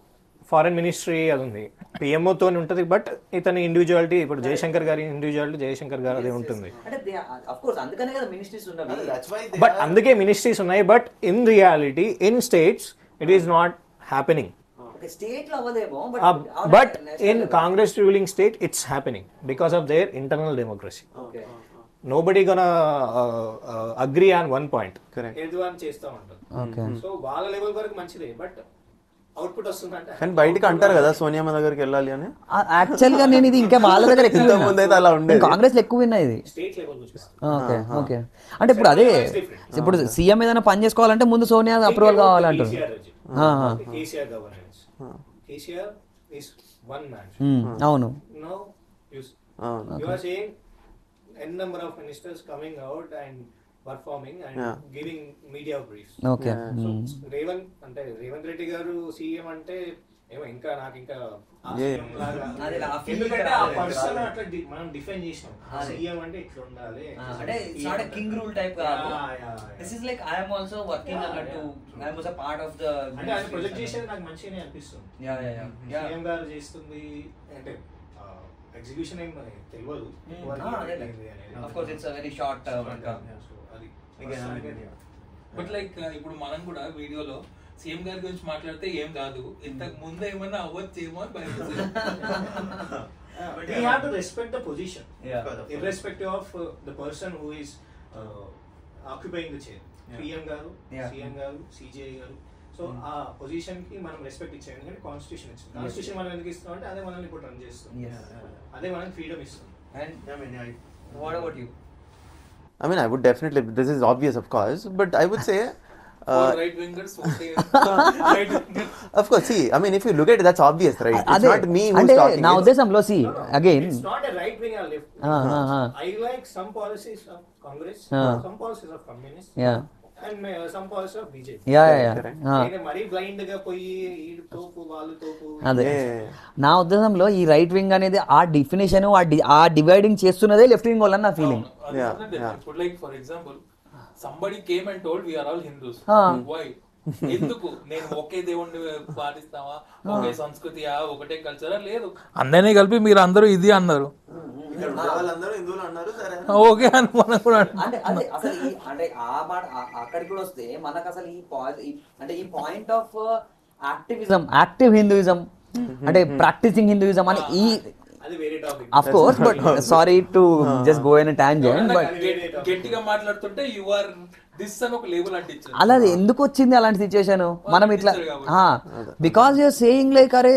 ఫారెన్ మినిస్ట్రీ అది ఉంది పిఎంఓతో ఉంటుంది బట్ ఇతని ఇండివిజువాలిటీ ఇప్పుడు జయశంకర్ గారి ఇండివిజువాలిటీ జయశంకర్ గారు అది ఉంటుంది అంటే అఫ్ కోర్స్ అందుకనే కదా మినిస్ట్రీస్ ఉన్నవి బట్ అందుకే మినిస్ట్రీస్ ఉన్నాయి but in reality in states it is not happening state లో అవ్వదేమో but in Congress ruling state it's happening because of their internal democracy nobody gonna agree on one point Correct. ఏది అని చేస్తూ ఉంటారు Okay. So వాళ్ళ level వరకు మంచిదే but output వస్తుందంటే కానీ బయటికి అంటారు కదా సోనియా దగ్గరికి వెళ్ళాలి అని యాక్చువల్ గా నేను ఇది ఇంకా వాళ్ళ దగ్గర ఎక్కువ ఇంతకు ముందు అయితే అలా ఉండేది. కాంగ్రెస్ లో ఎక్కువ విన్నా ఇది స్టేట్ లెవెల్ చూస్తాం ఓకే ఓకే అంటే ఇప్పుడు అదే ఇప్పుడు సీఎం ఏదైనా పని చేసుకోవాలంటే ముందు సోనియా అప్రూవల్ కావాలంటారు ఆహా. KCR governance KCR is one man Hmm, అవును నో అవును. You are saying N number of ministers coming out and performing and Yeah. Giving media briefs Okay. So Hmm. Revanth అంటే రేవంత్ రెడ్డి గారు సీఎం అంటే ఏమో ఇంకా నాకు ఇంకా ఆ Yeah. CM లాగా అదే, ఆ feel ఎందుకంటే ఆ రాలేదు. పర్సన్ అట్లా డి- మనం డిఫైన్ చేసినాం అదే. సీఎం అంటే ఇట్లా ఉండాలి అంటే it's not king rule type కాదు this is like I'm also working అన్నట్టు I'm also part of the అంటే ఆయన ప్రొజెక్ట్ చేసేది నాకు మంచిగానే అనిపిస్తుంది Yeah, yeah, yeah. Yeah. CM గారు చేస్తుంది అంటే ఎగ్జిక్యూషన్ ఏం తెలియదు Of course, it's a very short term, ఇంకా. అది బట్ లైక్ ఇప్పుడు మనం కూడా వీడియోలో సీఎం గారి గురించి మాట్లాడితే ఏం కాదు ఇంతకు ముందు ఏమన్నా అవ్వచ్చేమో అని భయపడుతుంది But we have to respect the position, Yeah. irrespective of uh, the person who is uh, occupying the chair. Yeah. PM గారు Yeah. సీఎం గారు సిజిఐ గారు సో Hmm. ఆ పొజిషన్ కి మనం రెస్పెక్ట్ ఇచ్చాం ఎందుకంటే కాన్స్టిట్యూషన్ ఇచ్చింది Yes. కాన్స్టిట్యూషన్ మనం ఎందుకు ఇస్తాం అంటే అదే మనల్ని ఇప్పుడు రన్ చేస్తుంది Yes. అదే మనకి ఫ్రీడమ్ ఇస్తుంది And what about you? I mean, I would definitely. This is obvious, of course, but I would say. Uh, right wingers ఒకటే right of course, see, I mean, if you look at it, that's obvious, right? It's అదే not me who's అంటే talking. నా it's- ఉద్దేశంలో see again It's not a right wing or left. Ah, ah, ah. I like some policies of Congress, Ah. some policies of communists, Yeah. and uh, some policies of BJP. Yeah, yeah, yeah. Correct. Ah. నేను మరీ blind గా పోయి ఈడు తోపు వాళ్ళు తోపు అదే Yeah. నా ఉద్దేశంలో ఈ రైట్ వింగ్ అనేది ఆ డిఫినేషన్ ఆ డి- ఆ డివైడింగ్ చేస్తున్నదే లెఫ్ట్ వింగ్ వాళ్ళని నా ఫీలింగ్ Yeah, yeah. ఇప్పుడు like for example somebody came and told we're all Hindus Ah. Why ఎందుకు నేను ఒకే దేవుణ్ణి పాటిస్తావా ఒకే సంస్కృతియా ఒకటే కల్చరా లేదు అందరినీ కలిపి మీరు అందరూ ఇది అన్నారు ఇక్కడ ఉండే వాళ్ళందరూ హిందువులు అన్నారు సరే ఓకే అని మనం కూడా అంటే అదే అసలు ఈ అంటే ఆ మాట ఆ- అక్కడికి కూడా వస్తే మనకు అసలు ఈ పా- ఈ- అంటే ఈ point of activism active Hinduism అంటే ప్రాక్టీసింగ్ హిందూయిజం అని ఈ అది వేరే topic of course but sorry to just go in tangent ఎవరన్నా బట్ గట్టి- గట్టిగా మాట్లాడుతుంటే యు ఆర్ దిస్ అని ఒక లేబుల్ అంటించారు అలా అది ఎందుకు వచ్చింది అలాంటి సిచ్యువేషన్ మనం ఇట్లా పంపించారు కాబట్టి. బికాస్ యూర్ సేయింగ్ లైక్ అరే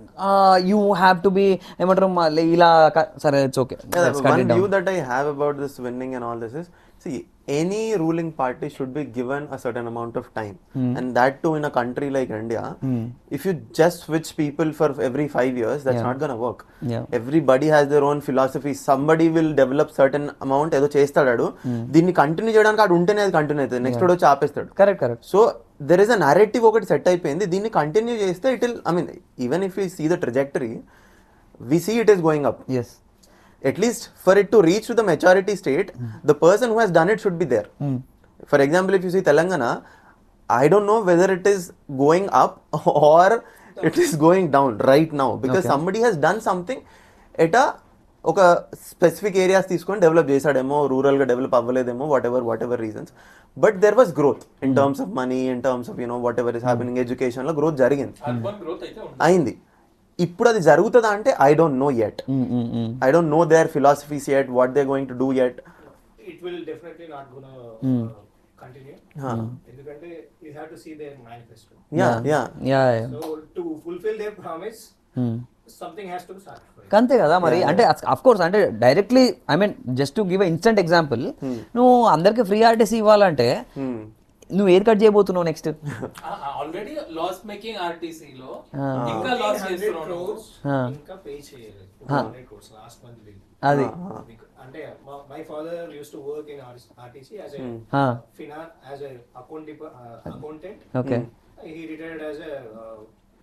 యూ హ్యావ్ టు బి ఏమంటారు మళ్ళీ ఇలా క- సరే it's okay Yeah, one view that I have about this winning and all this is see any ruling party should be given a certain amount of time and that too in a country like India if you just switch people for every five years that's Yeah. not gonna work Yeah. everybody has their own philosophy somebody will develop certain amount ఏదో చేస్తాడు దీన్ని continue చేయడానికి ఆడు ఉంటేనే అది continue అవుతుంది next వచ్చి ఆపేస్తాడు correct correct so there is a narrative ఒకటి సెట్ అయిపోయింది దీన్ని కంటిన్యూ చేస్తే it will I mean even if you see the trajectory we see it is going up as at least for it to reach to the maturity state, the person who has done it should be there. For example, if you see Telangana, I don't know whether it is going up or it is going down right now because Okay. somebody has done something at a ఒక specific areas తీసుకొని develop చేశాడేమో రూరల్గా develop అవ్వలేదేమో whatever whatever reasons but there was growth in terms of money in terms of you know whatever is happening ఎడ్యుకేషన్లో growth జరిగింది urban growth అయితే ఉంది అయింది ఇప్పుడు అది జరుగుతుందా అంటే I don't know yet I don't know their philosophies yet what they going to do yet it will definitely not gonna continue ఎందుకంటే you have to see their manifesto yeah yeah yeah so to fulfil their promise something has to sacrifice అంతే కదా మరి అంటే of course అంటే directly I mean just to give instant example నువ్వు అందరికి free RTC ఇవ్వాలంటే నువ్వు ఏది కట్ చేయబోతున్నావు next already loss making RTC లో Ah. ఇంకా లాస్ చేస్తున్నావు నువ్వు. Ah. ఇంకా పే చేయలేదు Ah. Hundred crores last month bill అది అంటే my father used to work in RTC as a Ah. ఫినాన్ as a account accountant Okay. he retired as a uh,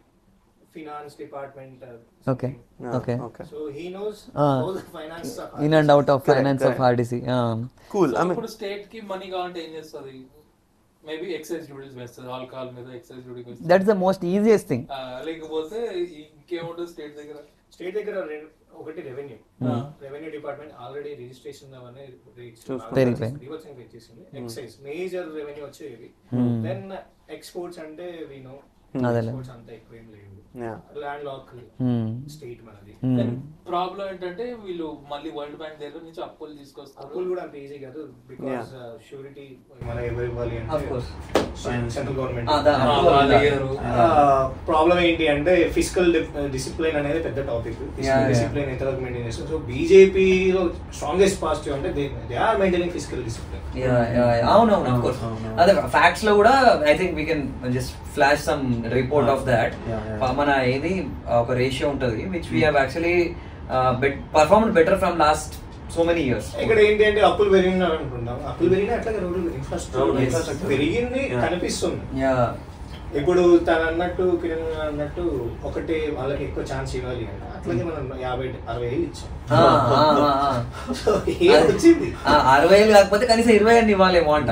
finance department. Uh, okay okay So he knows Ah. all the finance stuff. In and out of Correct, finance of correct. RTC cool So I mean ఇప్పుడు state కి money కావాలంటే ఏం చేస్తుంది maybe excise duties వేస్తారు alcohol మీద excise duty వేస్తారు that's the most easiest thing ఆ, లేకపోతే ఇంకేముంటుంది స్టేట్ దగ్గర స్టేట్ దగ్గర రెం- ఒకటి revenue revenue department already registration అవన్నీ Verify. రివర్సింగ్ ఇచ్చేసింది ఎక్సైజ్ మేజర్ రెవెన్యూ వచ్చేవి దెన్ ఎక్స్పోర్ట్స్ అంటే వి నో అదేలే. ఎక్స్పోర్ట్స్ అంతా ఎక్కువ ఏం లేవు Yeah. ల్యాండ్ లాక్ స్టేట్ మనది ప్రాబ్లం ఏంటంటే వీళ్ళు మళ్ళీ వరల్డ్ బ్యాంక్ దగ్గర నుంచి అప్పులు తీసుకొస్తారు అప్పులు కూడా అంత ఈజీ కాదు బికాస్ షూరిటీ మన ఎవరు ఇవ్వాలి Of అంటే course. Central government Ah, that- ఆ, వాళ్ళు అడిగారు. ప్రాబ్లం ఏంటి అంటే ఫిజికల్ డిసిప్లిన్ అనేది పెద్ద topic Yeah, physical yeah. Discipline ఎంతవరకు మెయింటైన్ చేస్తారు సో బీజేపీలో స్ట్రాంగెస్ట్ పాజిటివ్ అంటే they are maintaining physical discipline అవునవును of course. అదే ఫ్యాక్ట్స్ లో కూడా I think we can just flash some report of that Yeah, yeah. మన ఏది ఒక రేషియో ఉంటుంది which we have actually perform better from last so many years ఇక్కడ ఏంటి అంటే అప్పులు పెరిగినారు అనుకుంటాం అప్పులు పెరిగినా అట్లాగే రోడ్లు ఇన్ఫ్రాస్ట్రక్చర్ Yes. ఇన్ఫ్రాస్ట్రక్చర్ పెరిగింది Yeah. కనిపిస్తుంది యా ఇప్పుడు తను అన్నట్టు కిరణ్ గారు అన్నట్టు ఒకటి వాళ్ళకి ఎక్కువ ఛాన్స్ ఇవ్వాలి అంటే అట్లాగే మనం యాభై అరవై వేలు ఇచ్చాం సో ఏం వచ్చింది అరవై వేలు కాకపోతే కనీసం ఇరవై అని ఇవ్వాలేమో అంట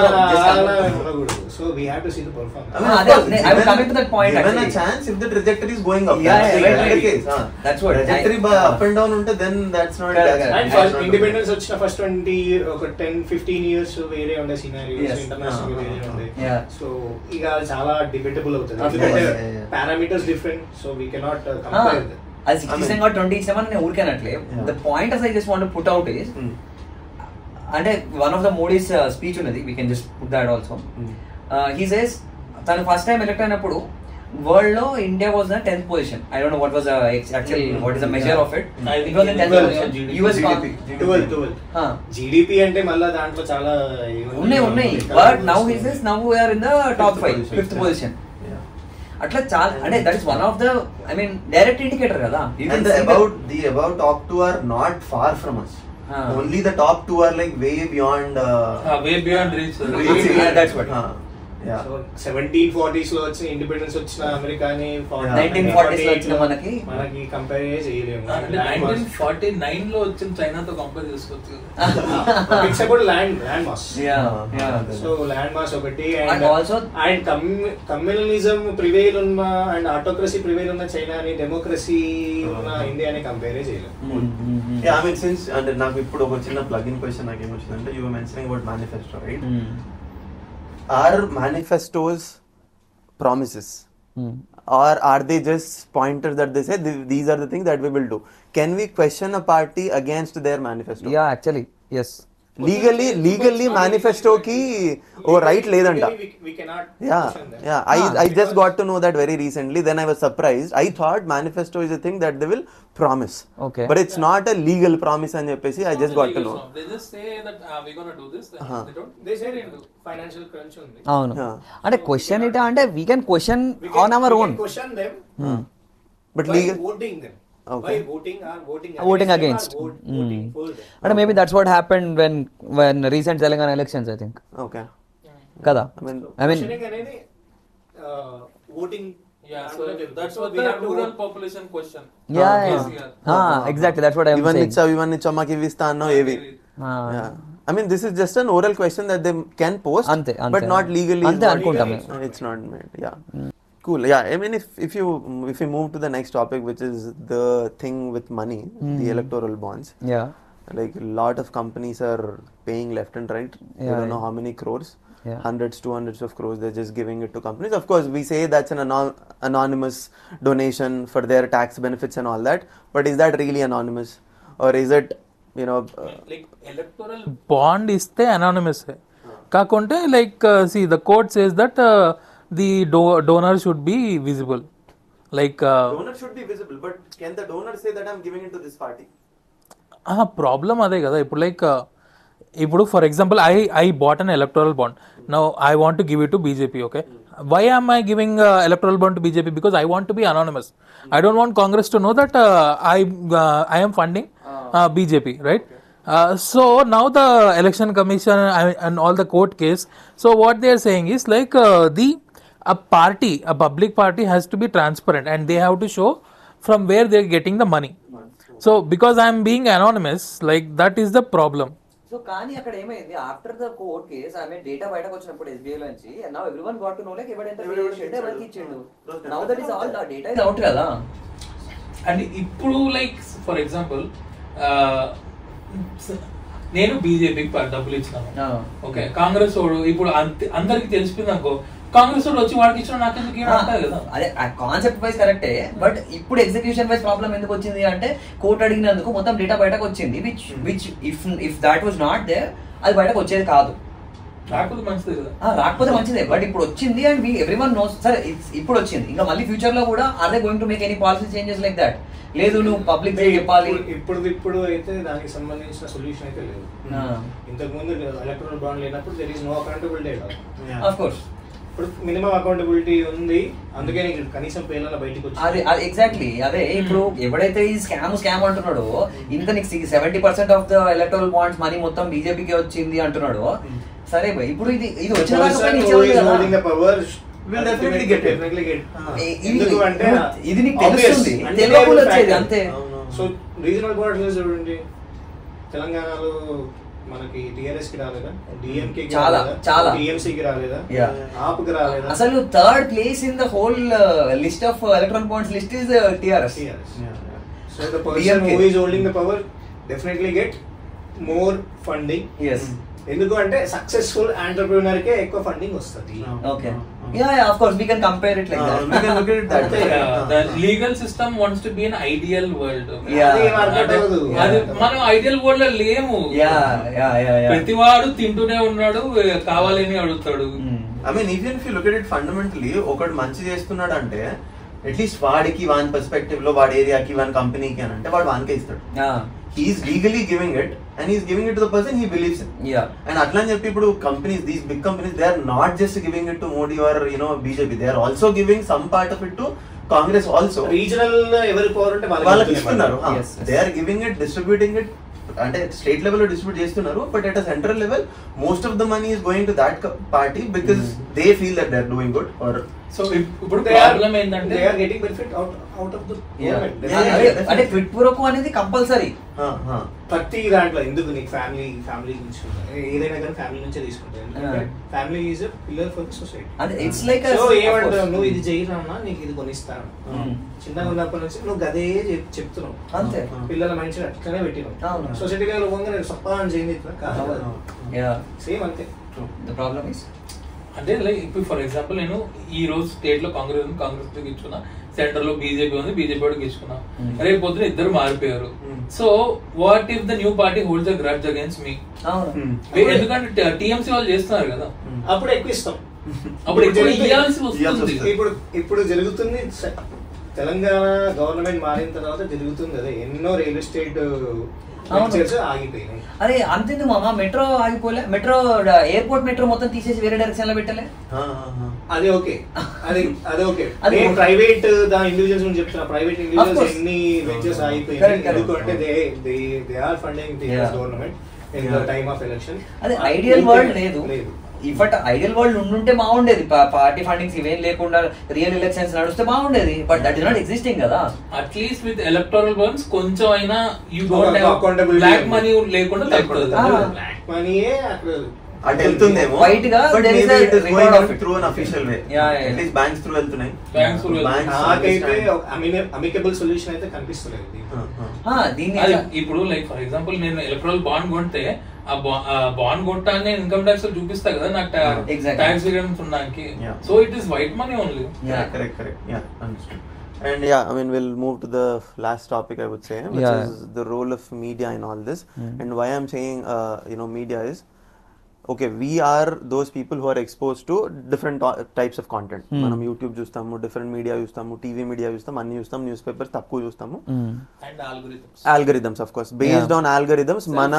so we have to see the I performance mean, అదే, of course, I was given- coming to that point given a actually. chance if the trajectory is going up. Yeah, that's yeah, the- right, that's the right. case. huh. That's what I- Trajectory by I- up and down ఉంటే then that's not. Correct, that's- correct. And that's first not independence వచ్చిన first twenty ఒక ten fifteen years వేరే ఉండే scenarios Yes. International Ah, వేరే ah, ఉండే Yeah. So ఇక చాలా debatable అవుతుంది Of ఎందుకంటే course, yeah, yeah. Parameters different so we cannot Ah, compare అది సిక్స్టీ సెవెన్ కాబట్టి ట్వంటీ సెవెన్ నేను ఊరికేనట్లే Yeah. The point as I just want put out is Hmm. అంటే one of the Modi's speech ఉన్నది we can just put that also Hmm. He says తను first time elect అయినప్పుడు world లో India was the tenth position I don't know what was actual what is the measure of it I it think was tenth Well, position GDP. US twelve twelve GDP అంటే మళ్ళీ దాంట్లో చాలా ఉన్నాయి ఉన్నాయి but now he says now we're in the top five position. Fifth position Yeah. అట్లా చాలా అంటే that is one of the I mean direct indicator కదా You can And the see that- about the about top two are not far from us. Ah. Only the top two are like way beyond. Uh, way beyond reach reaching- Yeah, that's what. Ah, yeah. Seventeen forties లో వచ్చిన independence వచ్చిన అమెరికాని Yeah. 1940s లో వచ్చిన మనకి మనకి compare చేయలేము అంటే nineteen forty nine లో వచ్చిన చైనాతో కంపేర్ చేసుకోవచ్చు it's about land land mass Yeah, Ah, yeah. ah, so land mass ఒకటి And and also- and communalism prevail ఉన్న అండ్ ఆటోక్రసీ ప్రివేల్ ఉన్న చైనాని డెమోక్రసీ ఉన్న ఇండియాని కంపేర్ చేయలేము Yeah, I mean, since అంటే నాకు ఇప్పుడు ఒక చిన్న ప్లగ్ ఇన్ క్వశ్చన్ నాకు ఏమొచ్చిందంటే you mentioning about manifesto right are manifestos promises or are they just pointers that they say "Th- these are the things that we will do can we question a party against their manifesto yeah actually yes legally legally మేనిఫెస్టోకి ఓ right లేదంట we cannot Yeah, question them. yeah. I, I just got to know that very recently. Then I was surprised. I thought manifesto is a thing that they will promise. Okay. But it's not a legal promise and చెప్పేసి I just got to know. They just say that uh, we're gonna do this. Then Uh-huh. they don't. They said it financial crunch ఉంది అవును Yeah. అంటే question ఇట అంటే we can question We can- on our we own can question them But by legal. voting them Okay. by voting or voting Voting them or against. vote- voting for them. అంటే maybe that's what happen when when recent Telangana elections I think Okay. కదా I mean, I mean Questioning అనేది voting Yeah, so that's what the rural population question. Yeah KCR. Exactly that's what I ఇవన్నీ ఇచ్చావు ఇవన్నీ ఇచ్చావు మాకు ఇవి ఇస్తా అన్నావు ఏవి Yeah. I mean, this is just an oral question that they can post, అంతే, but అంతే. not legally. అంతే it's not- అనుకుంటాం. It's, it's not made. Yeah. Cool. Yeah. I mean, if if you if you move to the next topic, which is the thing with money, the electoral bonds. Yeah Like a lot of companies are paying left and right. I Yeah, don't know yeah. how many crores. Yeah. Hundreds to hundreds of crores. They're just giving it to companies. Of course, we say that's an anon- anonymous donation for their tax benefits and all that. But is that really anonymous, or is it, you know? Uh, Like electoral bond ఇస్తే anonymous కాకుంటే like see the court says that the donor should be visible like donor should be visible, but can the donor say that I'm giving it to this party? Problem అదే కదా ఇప్పుడు like ఇప్పుడు for example I I bought an electoral bond now I want to give it to BJP okay why am I giving electoral bond to BJP because I want to be anonymous I don't want Congress to know that I I am funding uh, BJP, right? Uh, so now the election commission I- and all the court case. So what they are saying is like uh, the a party, a public party has to be transparent and they have to show from where they are getting the money. So because I am being anonymous, like that is the problem. సో కానీ అక్కడ ఏమైంది after the court case I mean data బయటకు వచ్చినప్పుడు SBI నుంచి now everyone got to know like ఎవరు ఎంత pay చేసిండు ఎవరికి ఇచ్చిండు now that is all data is out కదా అండ్ ఇప్పుడు లైక్ ఫర్ ఎగ్జాంపుల్ నేను బీజేపీకి డబ్బులు ఇచ్చినాను ఓకే కాంగ్రెస్ వాడు ఇప్పుడు అంత- అందరికి తెలిసిపోయింది అనుకో కాంగ్రెస్ వాడు వచ్చి వాడికి ఇచ్చిన నాకు ఎందుకు ఈయన అంటారు కదా అదే కాన్సెప్ట్ వైజ్ కరెక్టే బట్ ఇప్పుడు ఎగ్జిక్యూషన్ వైజ్ ప్రాబ్లం ఎందుకు వచ్చింది అంటే కోర్టు అడిగినందుకు మొత్తం డేటా బయటకు వచ్చింది which which if if that was not they అది బయటకు వచ్చేది కాదు రాకపోతే మంచిది కదా ఆ, రాకపోతే మంచిదే బట్ ఇప్పుడు వచ్చింది and we everyone knows సరే it's- ఇప్పుడు వచ్చింది ఇంకా మళ్ళీ ఫ్యూచర్ లో కూడా are they going to make any policy changes like that లేదు నువ్వు పబ్లిక్ చెప్పాలి ఇప్పుడు ఇప్పుడు అయితే దానికి సంబంధించిన సొల్యూషన్ అయితే లేదు ఆ. ఇంతకు ముందు ఎలక్ట్రల్ బాండ్ లేనప్పుడు there is no accountability of course ఇప్పుడు మినిమం అకౌంటబిలిటీ ఉంది అందుకే నీకు కనీసం పేర్ల బయటకు అది వచ్చింది అది ఎగ్జాక్ట్లీ అదే ఇప్పుడు ఎవడైతే ఈ స్కామ్ స్కామ్ అంటున్నాడో ఇంత నీకు seventy percent of the electoral bonds money మొత్తం బీజేపీకి వచ్చింది అంటున్నాడు సరే భయ్, ఇప్పుడు ఇది ఇది వచ్చిన దానిపైన ఇచ్చేవాళ్ళు కదా. Power Will definitely get it. Definitely get ఏ- ఇది- ఎందుకు అంటే ఇది నీకు తెలుస్తుంది. తెలియకుండా వచ్చేది, అంతే. సో రీజనల్ బార్డర్స్ చూడండి తెలంగాణలో మనకి టిఆర్ఎస్ కి రాలేదా డిఎంకే చాలా, చాలా. టిఎంసీ కి రాలేదా Yeah. ఆప్కి రాలేదా అసలు third place in the whole list of electoral bonds list is TRS TRS so the person DMK. Who is holding the power definitely get more funding yes ఎందుకు అంటే సక్సెస్ఫుల్ ఆంటర్ప్రినర్ కే ఎక్కువ ఫండింగ్ వస్తుంది okay yeah yeah of course we can compare it like we can look at it that way. The legal system wants to be an ideal world Yeah. అది work out అవ్వదు అది మనం ideal world లో లేము yeah yeah yeah yeah ప్రతివాడు తింటూనే ఉన్నాడు కావాలని అడుగుతాడు I mean even if you look at it fundamentally ఒకడు మంచి చేస్తున్నాడు అంటే అట్లీస్ట్ వాడికి వాని పర్స్పెక్టివ్ లో వాడి ఏరియాకి వాని కంపెనీకి అని అంటే వాడు వానికే ఇస్తాడు he is legally giving it and he's giving it to the person he believes in yeah and అట్లా అని చెప్పి ఇప్పుడు companies these big companies they are not just giving it to Modi or you know BJP they are also giving some part of it to Congress also regional ఎవరి పవర్ ఉంటే వాళ్ళకి ఇస్తున్నారు Yes, yes. They are giving it distributing it అంటే state level లో distribute చేస్తున్నారు but at central level most of the money is going to that party because they feel that they are doing good or so ఇప్పుడు They are- problem ఏంటంటే they are getting benefit out out of the Yeah. అంటే quid pro quo అనేది compulsory ప్రతి దాంట్లో ఎందుకు నీకు family family నుంచి ఏదైనా కానీ ఫ్యామిలీ నుంచే తీసుకుంటాయి Yeah. Family is pillar for the society అంటే ఇట్స్ లైక్ సో ఏమంటావు నువ్వు ఇది చేయరామా నీకు ఇది కొనిస్తాను Mm. చిన్నగా ఉన్నప్పటి నుంచి నువ్వు గదే చెప్- చెప్తున్నావు అంతే పిల్లల మైండ్ అట్లనే పెట్టినావు అవును. సొసైటీలో లోపంగా నేను సప్పా అని చేయండి ఇట్లా కాదు యా సేమ్ అంతే ద ప్రాబ్లమ్ ఇస్ అంటే లైక్ ఇప్పుడు ఫర్ ఎగ్జాంపుల్ నేను ఈ రోజు స్టేట్ లో కాంగ్రెస్ ఉంది కాంగ్రెస్ కి ఇచ్చుకున్నా సెంటర్ లో బీజేపీ ఉంది బీజేపీ వాడికి ఇచ్చుకున్నా Hmm. రేపు పొద్దున ఇద్దరు మారిపోయారు Hmm. So what if the new party holds the grudge against me అవును ఎందుకంటే టీఎంసీ వాళ్ళు చేస్తున్నారు కదా అప్పుడు ఎక్కువ ఇస్తాం అప్పుడు ఎక్కువ జరుగుతుంది. ఇయ్యాల్సి ఇయ్యాల్సి వస్తుంది వస్తుంది. ఇప్పుడు ఇప్పుడు జరుగుతుంది స- తెలంగాణ గవర్నమెంట్ మారిన తర్వాత జరుగుతుంది అదే ఎన్నో రియల్ ఎస్టేట్ వెంచర్స్ ఆగిపోయినాయి అరే అంతేందుకు మామ మెట్రో ఆగిపోలే మెట్రో ఎయిర్పోర్ట్ మెట్రో మొత్తం తీసేసి వేరే డైరెక్షన్ లో పెట్టలే అది ఓకే అది అది ఓకే అది నేను ఓకే. ప్రైవేట్ దా ఇండివిజువల్స్ గురించి చెప్తున్నా ప్రైవేట్ course. ఇండివిజువల్స్ ఎన్ని వెంచర్స్ ఆగిపోయినాయి Correct, correct. ఎందుకంటే they they they are funding the Yeah. Government in the time of election అది ఐడియల్ వరల్డ్ లేదు లేదు ఇఫట్ ఐడియల్ వరల్డ్ ఉండుంటే బాగుండేది పార్టీ ఫండింగ్స్ ఇవేం లేకుండా రియల్ ఎలక్షన్స్ నడిస్తే బాగుండేది but that is not existing కదా అట్లీస్ట్ విత్ ఎలక్టోరల్ బర్న్స్ కొంచెం అయినా యూ ఒక డోంట్ హ్యావ్ accountability బ్లాక్ ఉంది. మనీ లేకుండా తగ్గుతుంది Ah. బ్లాక్ మనీయే అక్కడ అటు వెళ్తుందేమో White గా బట్ there is maybe a it is reward going of it. Through unofficial way Yeah, yeah, yeah. At least banks through వెళ్తున్నాయి Banks through వెళ్తున్నాయి. నాకైతే అమికబుల్ సొల్యూషన్ అయితే కనిపిస్తలేదు దీనికి. ఆ, దీన్ని అది ఇప్పుడు లైక్ ఫర్ ఎగ్జాంపుల్ నేను ఎలక్ట్రల్ బాండ్ కొంటే ఆ బాండ్ కొట్టాన్ని ఇన్కమ్ ట్యాక్స్ చూపిస్తా కదా నాకు Exactly. ట్యాక్స్ రిటర్న్స్ ఉండడానికి Yeah. So it is white money only Yeah. correct correct yeah understood and yeah i mean we'll move to the last topic i would say which Yeah. is the role of media in all this and why i'm saying uh, you know media is okay we are those people who are exposed to different to- types of content మనం YouTube చూస్తాము different media చూస్తాము TV media చూస్తాం అన్ని చూస్తాం newspapers తక్కువ చూస్తాము and algorithms algorithms of course based on algorithms మన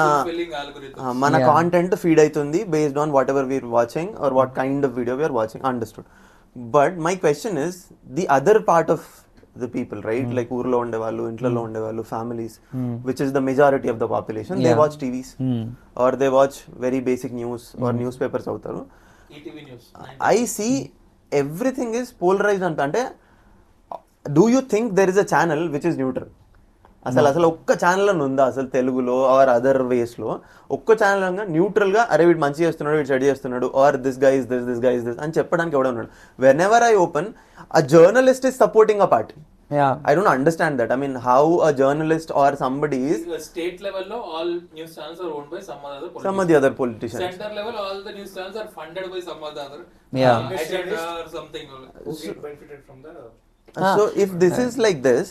ఆ, మన Yeah. కాంటెంట్ ఫీడ్ అవుతుంది based on whatever we're watching or what kind of video we're watching understood but my question is the other part of the people right like ఊర్లో ఉండేవాళ్ళు ఇంట్లో ఉండేవాళ్ళు families which is the majority of the population they Yeah. Watch TVs or they watch very basic news or newspapers అవుతారు ETV news I see everything is polarized అంట అంటే do you think there is a channel which is neutral అసలు అసలు ఒక్క channel అని ఉందా అసలు తెలుగులో ఆర్ అదర్ వేస్ లో ఒక్క ఛానల్ అనగా న్యూట్రల్ గా అరే వీడు మంచి చేస్తున్నాడు వీడు చెడు చేస్తున్నాడు or this guys this this guys this అని చెప్పడానికి ఎవడ ఉన్నాడు whenever I open a journalist is supporting a party Yeah. I don't understand that I mean how a journalist or somebody is state లెవెల్లో all news channels are own by some other Some of the other politicians. Center level all the news channels are funded by some other Yeah. Or something Who get benefited from the So if this is like this,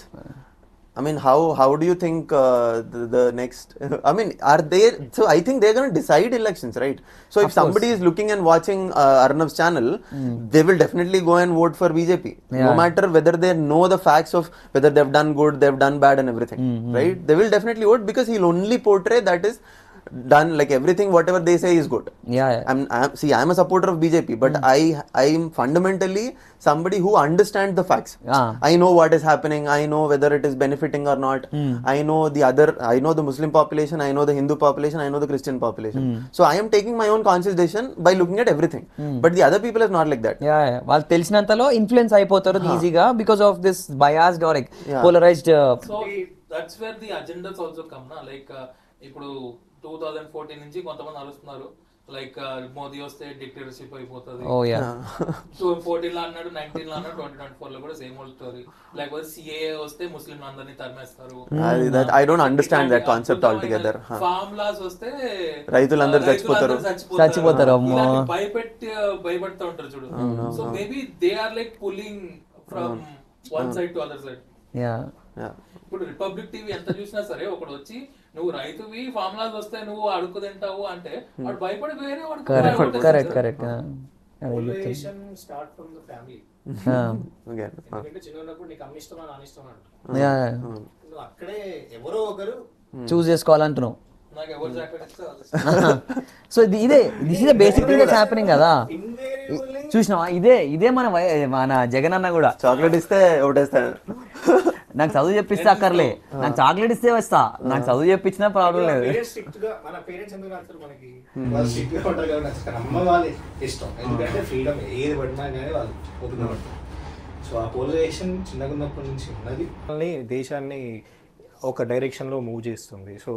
I mean, how how do you think uh, the, the next? I mean, are they? So I think they're going to decide elections, right? So if Of somebody is looking and watching uh, Arnav's channel, they will definitely go and vote for BJP, no Yeah. matter whether they know the facts of whether they've done good, they've done bad, and everything, right? They will definitely vote because he'll only portray that is done like everything whatever they say is good Yeah, yeah. I'm, I'm see i'm a supporter of bjp but i i'm fundamentally somebody who understands the facts Ah. I know what is happening. I know whether it is benefiting or not. I know the other. I know the Muslim population. I know the Hindu population. I know the Christian population. So I am taking my own conscious decision by looking at everything. But the other people is not like that. Yeah వాళ్ళు తెలిసినంతలో influence అయిపోతారు ఈజీగా because of this biased or Yeah. Polarized so that's where the agendas also come నా like ఇప్పుడు two thousand fourteen నుంచి కొంతమంది అరుస్తున్నారు like Modi వస్తే డిక్టేటర్షిప్ అయిపోతుంది ఓ యా టూ ఫోర్టీన్ లో అన్నాడు నైన్టీన్ లో అన్నాడు ట్వంటీ ట్వంటీ ఫోర్ లో కూడా సేమ్ ఓల్డ్ స్టోరీ లేకపోతే సిఏ వస్తే ముస్లిం అందరినీ తరిమేస్తారు I- that- I don't understand that concept altogether. Huh. Farm laws వస్తే రైతులందరూ ఆ, చచ్చిపోతారు. చచ్చిపోతారు, అమ్మో. ఇలాంటి భయపెట్టి భయపడుతూ ఉంటారు చూడు so maybe they are like pulling from one side to other side yeah Yeah. ఇప్పుడు రిపబ్లిక్ టీవీ ఎంత చూసినా సరే ఒకడు వచ్చి నువ్వు రైతువి ఫార్ములాస్ వస్తే నువ్వు అడుగు తింటావు అంటే వాడు భయపడి వేరే వాడు correct correct correct Polarization start from the family. Again. huh. ఎందుకంటే చిన్న ఉన్నప్పుడు నీకు అమ్మ ఇష్టమా నాన్న ఇష్టమా అంటారు యా నువ్వు అక్కడే ఎవరో ఒకరు చూస్ చేసుకోవాలంటున్నావు నాకు ఎవరు జాకెట్ ఇస్తే వాళ్ళు సో ఇది ఇదే this is the basic thing that's happening కదా చూసినావా ఇదే ఇదే మన వై- మన జగన్ అన్న కూడా చాక్లెట్ ఇస్తే ఒకటేస్తాను నాకు చదువు చెప్పిస్తే అక్కర్లే నాకు చాక్లెట్ ఇస్తే వస్తా నాకు చదువు చెప్పించినా ప్రాబ్లం లేదు పేరెంట్స్ స్ట్రిక్ట్ గా మన పేరెంట్స్ ఎందుకు నచ్చారు మనకి వాళ్ళు స్ట్రిక్ట్ గా ఉంటారు కాబట్టి నచ్చుతారు అమ్మ వాళ్ళే ఇష్టం ఎందుకంటే ఫ్రీడమ్ ఏది పడినా కానీ వాళ్ళు ఓపెన్ పడతారు సో ఆ పోలరైజేషన్ చిన్నగా ఉన్నప్పటి నుంచి ఉన్నది వాళ్ళని దేశాన్ని ఒక డైరెక్షన్లో మూవ్ చేస్తుంది సో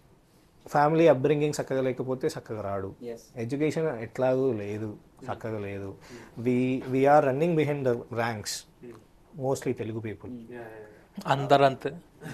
ఫ్యామిలీ అప్బ్రింగింగ్ చక్కగా లేకపోతే చక్కగా రాడు ఎడ్యుకేషన్ ఎట్లాగూ లేదు చక్కగా లేదు we we're running behind the ranks mostly Telugu people అందరు అంతే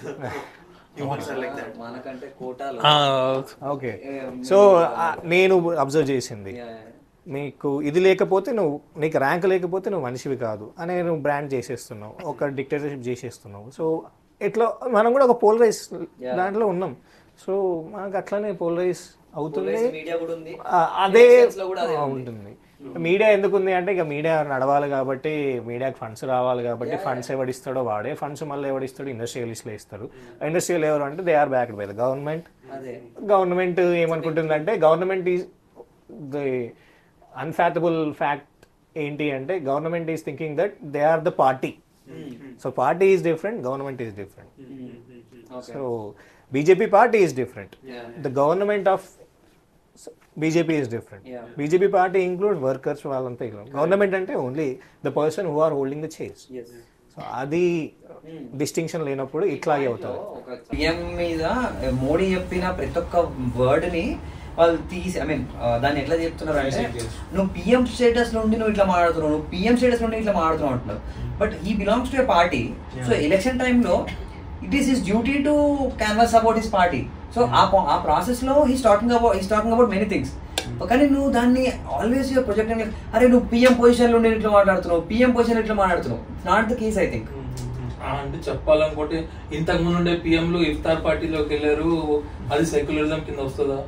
మనకంటే కోటాలు ఓకే సో నేను అబ్జర్వ్ చేసింది నీకు ఇది లేకపోతే నువ్వు నీకు ర్యాంక్ లేకపోతే నువ్వు మనిషివి కాదు అని నువ్వు బ్రాండ్ చేసేస్తున్నావు ఒక డిక్టేటర్షిప్ చేసేస్తున్నావు సో ఇట్లా మనం కూడా ఒక పోలరైజ్ దాంట్లో ఉన్నాం సో మనకు అట్లానే పోలరైజ్ అవుతుంది మీడియా కూడా ఉంది ఆ, అదే Elections లో కూడా అదే ఆ, ఉంటుంది మీడియా ఎందుకు ఉంది అంటే ఇక మీడియా నడవాలి కాబట్టి మీడియాకి ఫండ్స్ రావాలి కాబట్టి ఫండ్స్ ఎవడిస్తాడో వాడే ఫండ్స్ మళ్ళీ ఎవడిస్తాడో ఇండస్ట్రియలిస్ట్లే ఇస్తారు ఇండస్ట్రియల్ ఎవరు అంటే they are backed by the government అదే గవర్నమెంట్ ఏమనుకుంటుందంటే government is the unfathomable fact ఏంటి అంటే government is thinking that they are the party so party is different government is different so BJP party is different the government of BJP is different BJP party include workers వాళ్ళంతా government అంటే only the person who are holding the chairs so అది distinction లేనప్పుడు ఇట్లాగే అవుతుంది PM మీద మోడీ చెప్పిన ప్రతి ఒక్క వర్డ్ ని వాళ్ళు తీసి ఐ మీన్ దాన్ని ఎట్లా చెప్తున్నారు అంటే నువ్వు పిఎం స్టేటస్ నుండి నువ్వు ఇట్లా మాట్లాడుతున్నావు నువ్వు పిఎం స్టేటస్ నుండి ఇట్లా మాట్లాడుతున్నావు అంటున్నావు but he belongs to a party so election టైంలో it is his duty to canvass about his party so ఆ po- ఆ ప్రాసెస్ లో he's talking about he's talking about many things కానీ నువ్వు దాన్ని ఆల్వేస్ యువర్ ప్రొజెక్ట్ అరే నువ్వు PM position నుండి ఇట్లా మాట్లాడుతున్నావు పిఎం పొజిషన్ ఇట్లా మాట్లాడుతున్నావు not the case I think ఆ, అంటే చెప్పాలనుకుంటే ఇంతకు ముందు ఉండే పిఎంలు ఇఫ్తార్ పార్టీలోకి వెళ్ళారు అది సెక్యులరిజం కింద వస్తుందా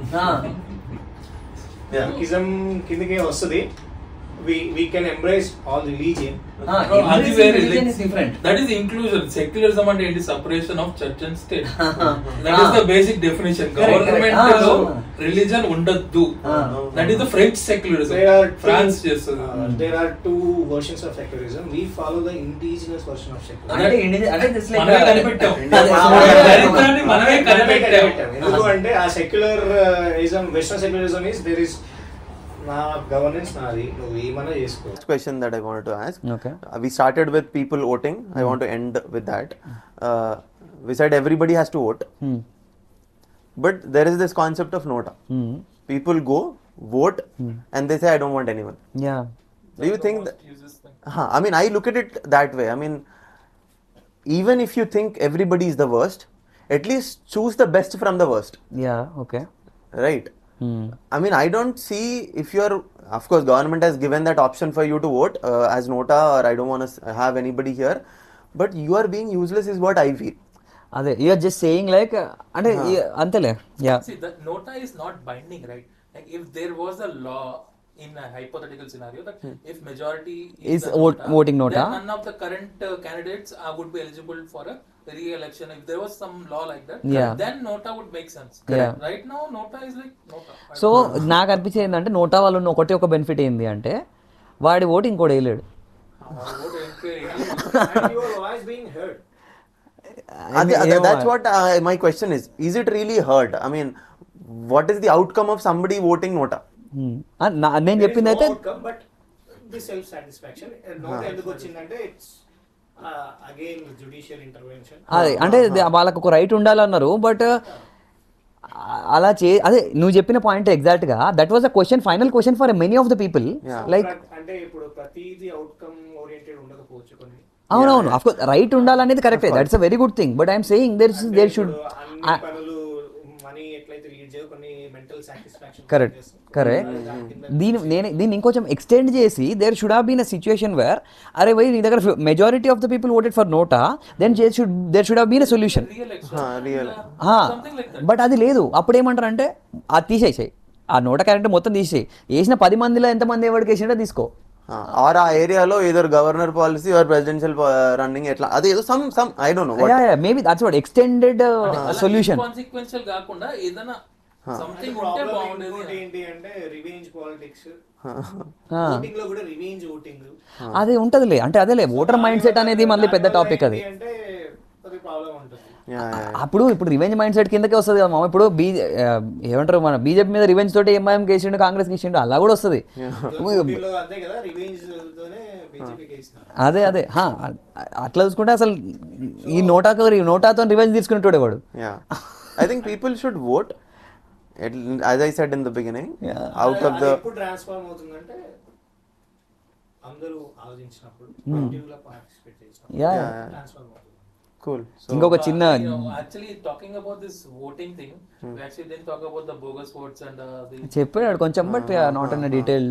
ఇజం కిందకే వస్తుంది we we can embrace all religion అది వేరే different that is inclusion secularism అంటే ఏంటి separation of church and state that is the basic definition Correct, correct. Government లో Ah. రిలీజన్ ఉండద్దు that is the French secularism There are two- France చేస్తుంది Uh, there are two versions of secularism. We follow the indigenous version of secularism. అంటే ఇండి- అంటే this like మనమే a- కనిపెట్టాం అదే, మనమే దరిద్రాన్ని మనమే కనిపెట్టాం ఎందుకు అంటే ఆ secular ism western secularism is there is నా గవర్నెన్స్ నాది నువ్వు ఏమన్నా చేసుకో Next question that I wanted to ask. Okay. Uh, we started with people voting. I want to end with that. Uh, we said everybody has to vote. Hmm. But there is this concept of nota. Hmm. People go, vote, and they say, I don't want anyone. Yeah Do you think that? Huh, I mean, I look at it that way. I mean, even if you think everybody is the worst, at least choose the best from the worst, yeah okay right? I mean, I don't see if you're, of course, government has given that option for you to vote uh, as nota, or I don't want to have anybody here, but you are being useless, is what I feel. అదే you're just saying like అంటే ఈ- అంతేలే yeah See, the nota is not binding, right? Like if there was a law in a hypothetical scenario that if majority Is the vote- voting nota. then none of the current uh, candidates uh, would be eligible for a re-election. If there was some law like that, Yeah. then nota would make sense. Yeah. Right now, nota is like nota. So నాకు అనిపించేది ఏంటంటే నోటా వాళ్ళు ఉన్న ఒకటి ఒక benefit ఏంది అంటే వాడి ఓటు ఇంకోటి వేయలేడు and your voice being heard. Uh, th- th- that's what uh, my question is. Is it really heard? I mean, what is the outcome of somebody voting nota? Hmm. ఆ, నా- నేను చెప్పింది అయితే outcome, but the self satisfaction. NOTA ఎందుకు వచ్చిందంటే it's again judicial intervention అదే అంటే they- వాళ్ళకు ఒక రైట్ ఉండాలన్నారు బట్ అలా చే అదే నువ్వు చెప్పిన పాయింట్ ఎగ్జాక్ట్ గా that was a question final question for many of the people like అంటే ఇప్పుడు ప్రతిదీ అవుట్కమ్ ఓరియంటెడ్ ఉండకపోవచ్చు కొన్ని అవునవును అఫ్ కోర్స్ రైట్ ఉండాలనేది కరెక్టే that's a very good thing but I'm saying there there should అన్ని పనులు మనీ ఎట్లయితే లీడ్ చేయవు కొన్ని మెంటల్ సాటిస్ఫాక్షన్ కరెక్ట్ కరెక్ట్ దీని నేను దీన్ని ఇంకొంచెం ఎక్స్టెండ్ చేసి there should have been a situation where అరే వై నీ దగ్గర majority of the people voted for NOTA then should there should have been a solution Huh, real. But అది లేదు అప్పుడు ఏమంటారు అంటే అది తీసేసాయి ఆ నోట క్యారెక్టర్ మొత్తం తీసేయి వేసిన పది మందిలో ఎంతమంది ఎవరికి వేసినా తీసుకో ఆర్ ఆ ఏరియాలో ఏదో governor policy or presidential running ఎట్లా అది ఏదో some some I don't know maybe that's what extended solution consequential కాకుండా ఏదైనా సంథింగ్ ఉంటే బాగుండేది ఏంటి అంటే రివెంజ్ పాలిటిక్స్ ఆ. ఓటింగ్ లో కూడా రివెంజ్ ఓటింగ్ అది ఉంటదిలే అంటే అదేలే ఓటర్ మైండ్ సెట్ అనేది మళ్ళీ పెద్ద టాపిక్ అది అంటే అది ప్రాబ్లం ఉంటుంది అప్పుడు ఇప్పుడు రివెంజ్ మైండ్ సెట్ కిందకే వస్తుంది కదా మామ ఇప్పుడు బీ ఆ, ఏమంటారు మన బీజేపీ మీద రివెంజ్ తోటి ఎంఐఎం కేసిండు కాంగ్రెస్ కేసిండు అలా కూడా వస్తుంది ఊటీలో అంతే కదా రివెంజ్ తోనే బీజేపీకి వేసినారు అదే అదే హా, అట్లా చూసుకుంటే అసలు ఈ నోటాతో నోటాతో రివెంజ్ తీసుకునేటోడే వాడు yeah I think people should vote as I said in the beginning out of the అది ఎప్పుడు ట్రాన్స్ఫార్మ్ అవుతుందంటే అందరూ ఆలోచించినప్పుడు యాక్టివ్ గా పార్టిసిపేట్ చేసినప్పుడు Yeah, yeah. ట్రాన్స్ఫార్మ్ అవుతుంది కూల్ ఇంకొక చిన్న You know, actually talking about this voting thing, we actually didn't talk about the bogus votes and uh, the చెప్పాడు కొంచెం but not in detail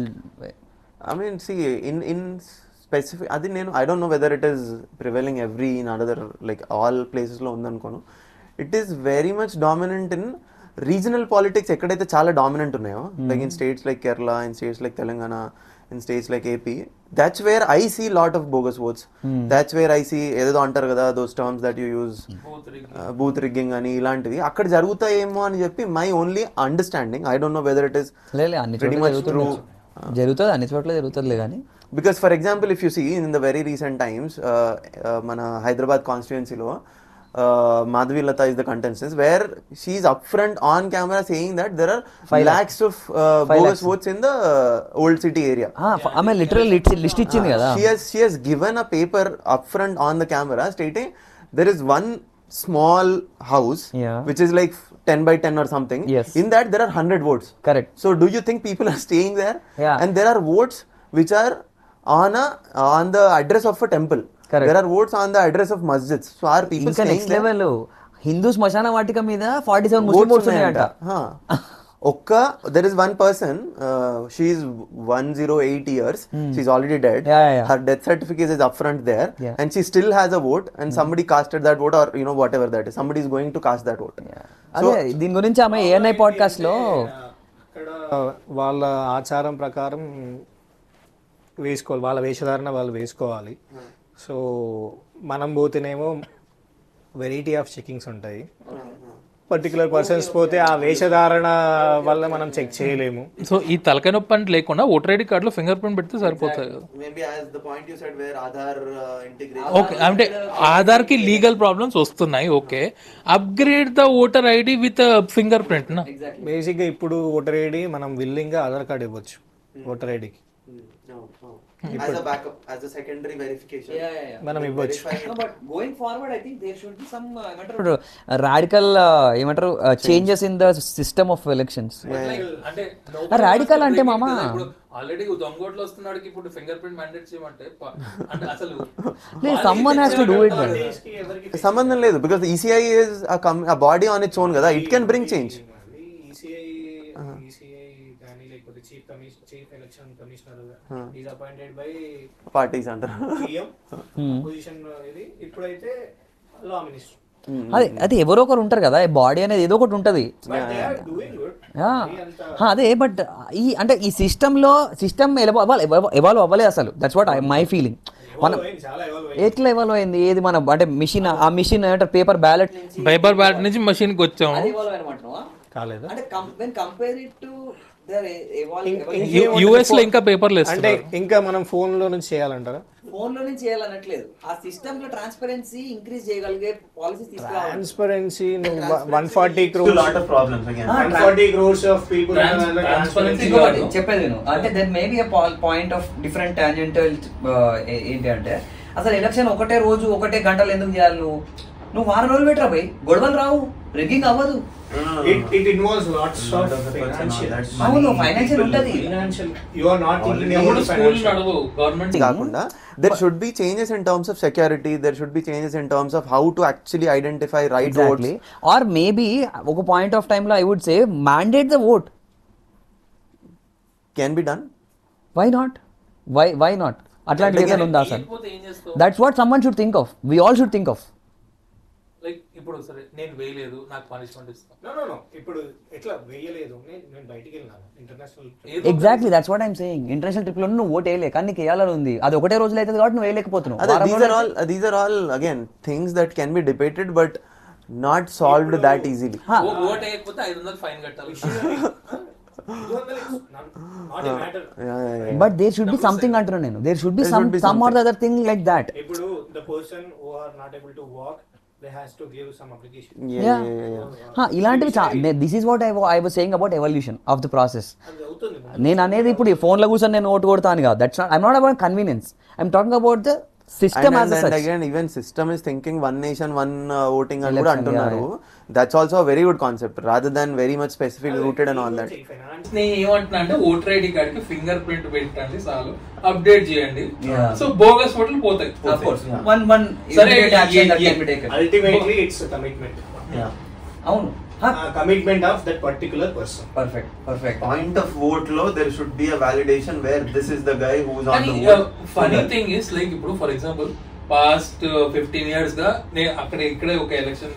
I mean, see, in in specific, అది నేను I don't know whether it is prevailing every in other like all ప్లేసెస్లో ఉందనుకోను it is very much dominant in regional politics ఎక్కడైతే చాలా dominant ఉన్నాయో like in states like Kerala in states like Telangana in states like AP that's where I see lot of bogus votes that's where I see ఏదో అంటారు కదా those terms that you use booth rigging అని ఇలాంటివి అక్కడ జరుగుతాయేమో అని చెప్పి my only understanding I don't know whether it is లేదు అన్ని pretty చోట్ల much జరుగుతుంది true. జరుగుతుంది అన్ని చోట్ల జరుగుతుందిలే కానీ because for example if you see in the very recent times మన హైదరాబాద్ కాన్స్టిట్యుయెన్సీలో Madhavi Latha is the contestants where she up front on camera saying that there are five lakhs of bogus votes in the old city area ఆమె literal list ఇచ్చింది కదా she has she has given a paper upfront on the camera stating there is one small house Yeah. which is like 10 by 10 or something Yes. in that there are 100 votes Correct. so do you think people are staying there Yeah. and there are votes which are on a on the address of a temple Correct. there are votes on the address of masjids so are people ఇంకా staying next there level Hindu శ్మశాన వాటిక మీద forty seven Muslim votes ఉన్నాయంట ఒక్క there is one person she one zero eight years she already dead Yeah, yeah, yeah. Her death certificate is up front there Yeah. And she still has a vote and somebody casted that vote or you know whatever that somebody is going to cast that vote అదే దీని గురించి ఆమె ANI podcast లో ఇక్కడ వాళ్ళ ఆచారం ప్రకారం వేసుకోవాలి వాళ్ళ వేషధారణ వాళ్ళు వేసుకోవాలి సో మనం పోతేనేమో వెరైటీ ఆఫ్ చెకింగ్స్ ఉంటాయి పర్టికులర్ పర్సన్స్ పోతే ఆ వేషధారణ వల్ల మనం చెక్ చేయలేము సో ఈ తలకాయ నొప్పి అంటే లేకుండా ఓటర్ ఐడి కార్డులో ఫింగర్ ప్రింట్ పెడితే సరిపోతుంది కదా maybe as the point you said where Aadhaar okay అంటే ఆధార్ కి లీగల్ ప్రాబ్లమ్స్ వస్తున్నాయి okay upgrade the voter ID with fingerprint నా బేసిక్గా ఇప్పుడు ఓటర్ ఐడి మనం విల్లింగ్గా ఆధార్ కార్డ్ ఇవ్వచ్చు ఓటర్ ఐడికి as a backup, as a secondary verification. మనం Like ఇవ్వచ్చు verify- but going forward I think there should be some ఏమంటారు రాడికల్ ఏమంటారు changes in the system of elections అంటే radical అంటే మామ. ఆల్రెడీ దొంగోట్లు వస్తున్నాడికి ఇప్పుడు ఫింగర్ ప్రింట్ మ్యాండేట్ చేయమంటే ప- అంటే అసలు లేదు someone has to do it సంబంధం లేదు because ECI is a body on its own కదా it can bring change ECI ECI కానీ లేకపోతే chief commission chief election commissioner is appointed by parties అంటారు పిఎం పొజిషన్ ఇది ఇప్పుడైతే లా మినిస్టర్ అదే అది ఎవరో ఒకరు ఉంటారు కదా బాడీ అనేది ఏదో ఒకటి ఉంటుంది డూయింగ్ గుడ్ అదే బట్ ఈ అంటే ఈ సిస్టంలో సిస్టమ్ ఎవాల్వ్ అవ్వలేదు అసలు దట్స్ వాట్ మై ఫీలింగ్ మనం చాలా ఎవాల్వ్ ఎట్లా ఎవాల్వ్ అయింది ఏది మన అంటే మిషన్ ఆ మిషన్ ఏమంటారు పేపర్ బ్యాలెట్ పేపర్ బ్యాట్ నుంచి మషిన్ కి వచ్చాము కాలేదు అంటే కంపేర్ ఇట్ టు యుఎస్ లో ఇంకా పేపర్లు అంటే వేస్తున్నారు ఇంకా మనం ఫోన్ లో నుంచి చేయాలంటారా ఫోన్ లో నుంచి చేయాలనట్లేదు ఆ సిస్టమ్ లో ట్రాన్స్పరెన్సీ ఇంక్రీజ్ చేయగలిగే పాలసీస్ తీసుకురావాలి transparency one forty crores lot of problems again one forty crores of people transparency ఇంకొకటి చెప్పేది నేను అంటే then maybe point of different tangential ఏంటి అంటే అసలు ఎలక్షన్ ఒకటే రోజు ఒకటే గంటలు ఎందుకు చేయాలి నువ్వు నువ్వు వారం రోజులు పెట్టరా పోయి గొడవలు రావు రిగ్గింగ్ అవ్వదు it it involves lots of financial అవును ఫైనాన్షియల్ ఉంటది financial you are not thinking ఎప్పుడు అబౌట్ స్కూల్ ఫైనాన్షియల్ నడవు గవర్నమెంట్ కాకుండా there should be changes in terms of security there should be changes in terms of how to actually identify right exactly or maybe ఒక point of టైంలో I would say mandate the vote can be done why not why why not అట్లాంటి ఏదైనా ఉందా అసలు ఏం చేస్తావు that's what someone should think of we all should think of like ఇప్పుడు సరే నేను వేయలేదు నాకు పనిష్మెంట్ ఇస్తాను నో నో నో ఇప్పుడు ఎట్లా వేయలేదు నేను నేను బయటికి వెళ్ళినాను international exactly that's what I'm saying international trip లో నువ్వు ఓట్ వేయలే కానీ నీకు వేయాలని ఉంది అది ఒకటే రోజులు అవుతుంది కాబట్టి నువ్వు వేయలేకపోతున్నావు అదే వారం దీస్ ఆర్ రోజులు all these are all again things that can be debated but not solved that easily vote వేయకపోతే ఐదు వందలు ఫైన్ కట్టాలి not a matter but there should be something అంటున్నాను నేను there should be There some should be some or other thing like that ఇప్పుడు the person who are not able to walk they has to give some application ఇలాంటివి this is what I I was saying about evolution of the process అది అవుతుంది నేను అనేది ఇప్పుడు ఈ ఫోన్లో కూర్చొని నేను ఓటు కొడతాను కాదు that's not I'm not about convenience I'm talking about the system as and again even system is thinking one nation one voting అని కూడా Election, yeah, అంటున్నారు that's also very good concept rather than very much specific rooted and all that finance నేను ఏమంటున్నా అంటే voter ID card కి fingerprint పెట్టండి చాలు update చేయండి Yeah. సో బోగస్ ఓట్లు పోతాయి వన్ వన్ సరే, action that A- can be taken ultimately it's commitment అవును commitment of that particular person perfect perfect point of vote లో there should be a validation where this is the guy who's on the funny thing is like ఇప్పుడు for example past fifteen years గా నేను అక్కడ ఇక్కడే ఒక election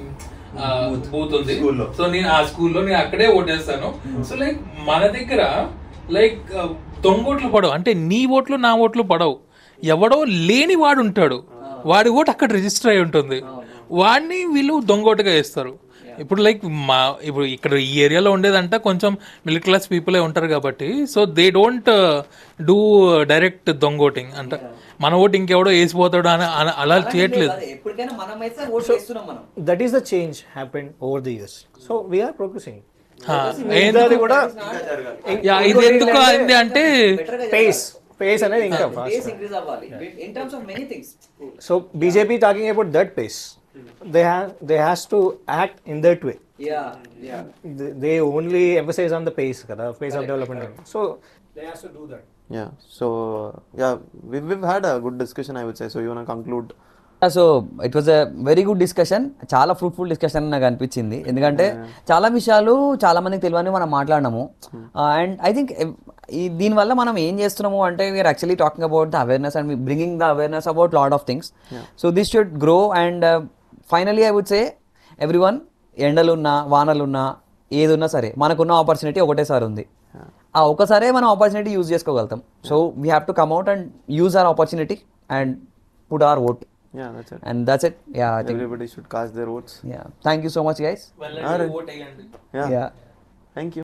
booth ఉంది School లో. So నేను ఆ స్కూల్లో నేను అక్కడే ఓటేస్తాను సో లైక్ మన దగ్గర లైక్ దొంగోట్లు పడవు అంటే నీ ఓట్లు నా ఓట్లు పడవు ఎవడో లేని వాడు ఉంటాడు వాడి ఓటు అక్కడ రిజిస్టర్ అయి ఉంటుంది వాడిని వీళ్ళు దొంగోటుగా వేస్తారు ఇప్పుడు లైక్ మా ఇప్పుడు ఇక్కడ ఈ ఏరియాలో ఉండేదంట కొంచెం మిడిల్ క్లాస్ పీపులే ఉంటారు కాబట్టి so they don't do direct దొంగోటింగ్ అంటే మన ఓటు ఇంకెవడో వేసిపోతాడు అని అని అలా చేయట్లేదు ఎప్పటికైనా మనం అయితే ఓటు వేస్తున్నాం మనం that is the change happen over the years so we are progressing ఆ, ఎందుకు- కూడా యా, ఇది ఎందుకు అయింది అంటే పేస్ పేస్ అనేది ఇంకా బేస్ ఇంక్రీజ్ అవ్వాలి in terms of many things so BJP talking about that pace they have they has to act in that way yeah yeah they only emphasise on the pace కదా pace of development so they has to do that Yeah. So yeah, we've, we've had a good discussion, I would say. So you wanna conclude? So it was a very good discussion చాలా fruitful discussion నాకు అనిపించింది ఎందుకంటే చాలా విషయాలు చాలా మందికి తెలియని మనం మాట్లాడినాము అండ్ ఐ థింక్ దీనివల్ల మనం ఏం చేస్తున్నాము అంటే we are actually talking about the awareness and bringing the awareness about lot of things so this should grow and finally I would say everyone ఎండలున్నా వానలున్నా ఏదున్నా సరే మనకున్న ఆపర్చునిటీ ఒకటేసారి ఉంది ఆ ఒకసారే మనం ఆపర్చునిటీ యూజ్ చేసుకోగలుగుతాం so we have to come out and use our opportunity and put our vote Yeah, that's it. and that's it yeah i think Everybody should cast their votes. yeah thank you so much guys వెళ్ళండి vote వేయండి Yeah. yeah Thank you.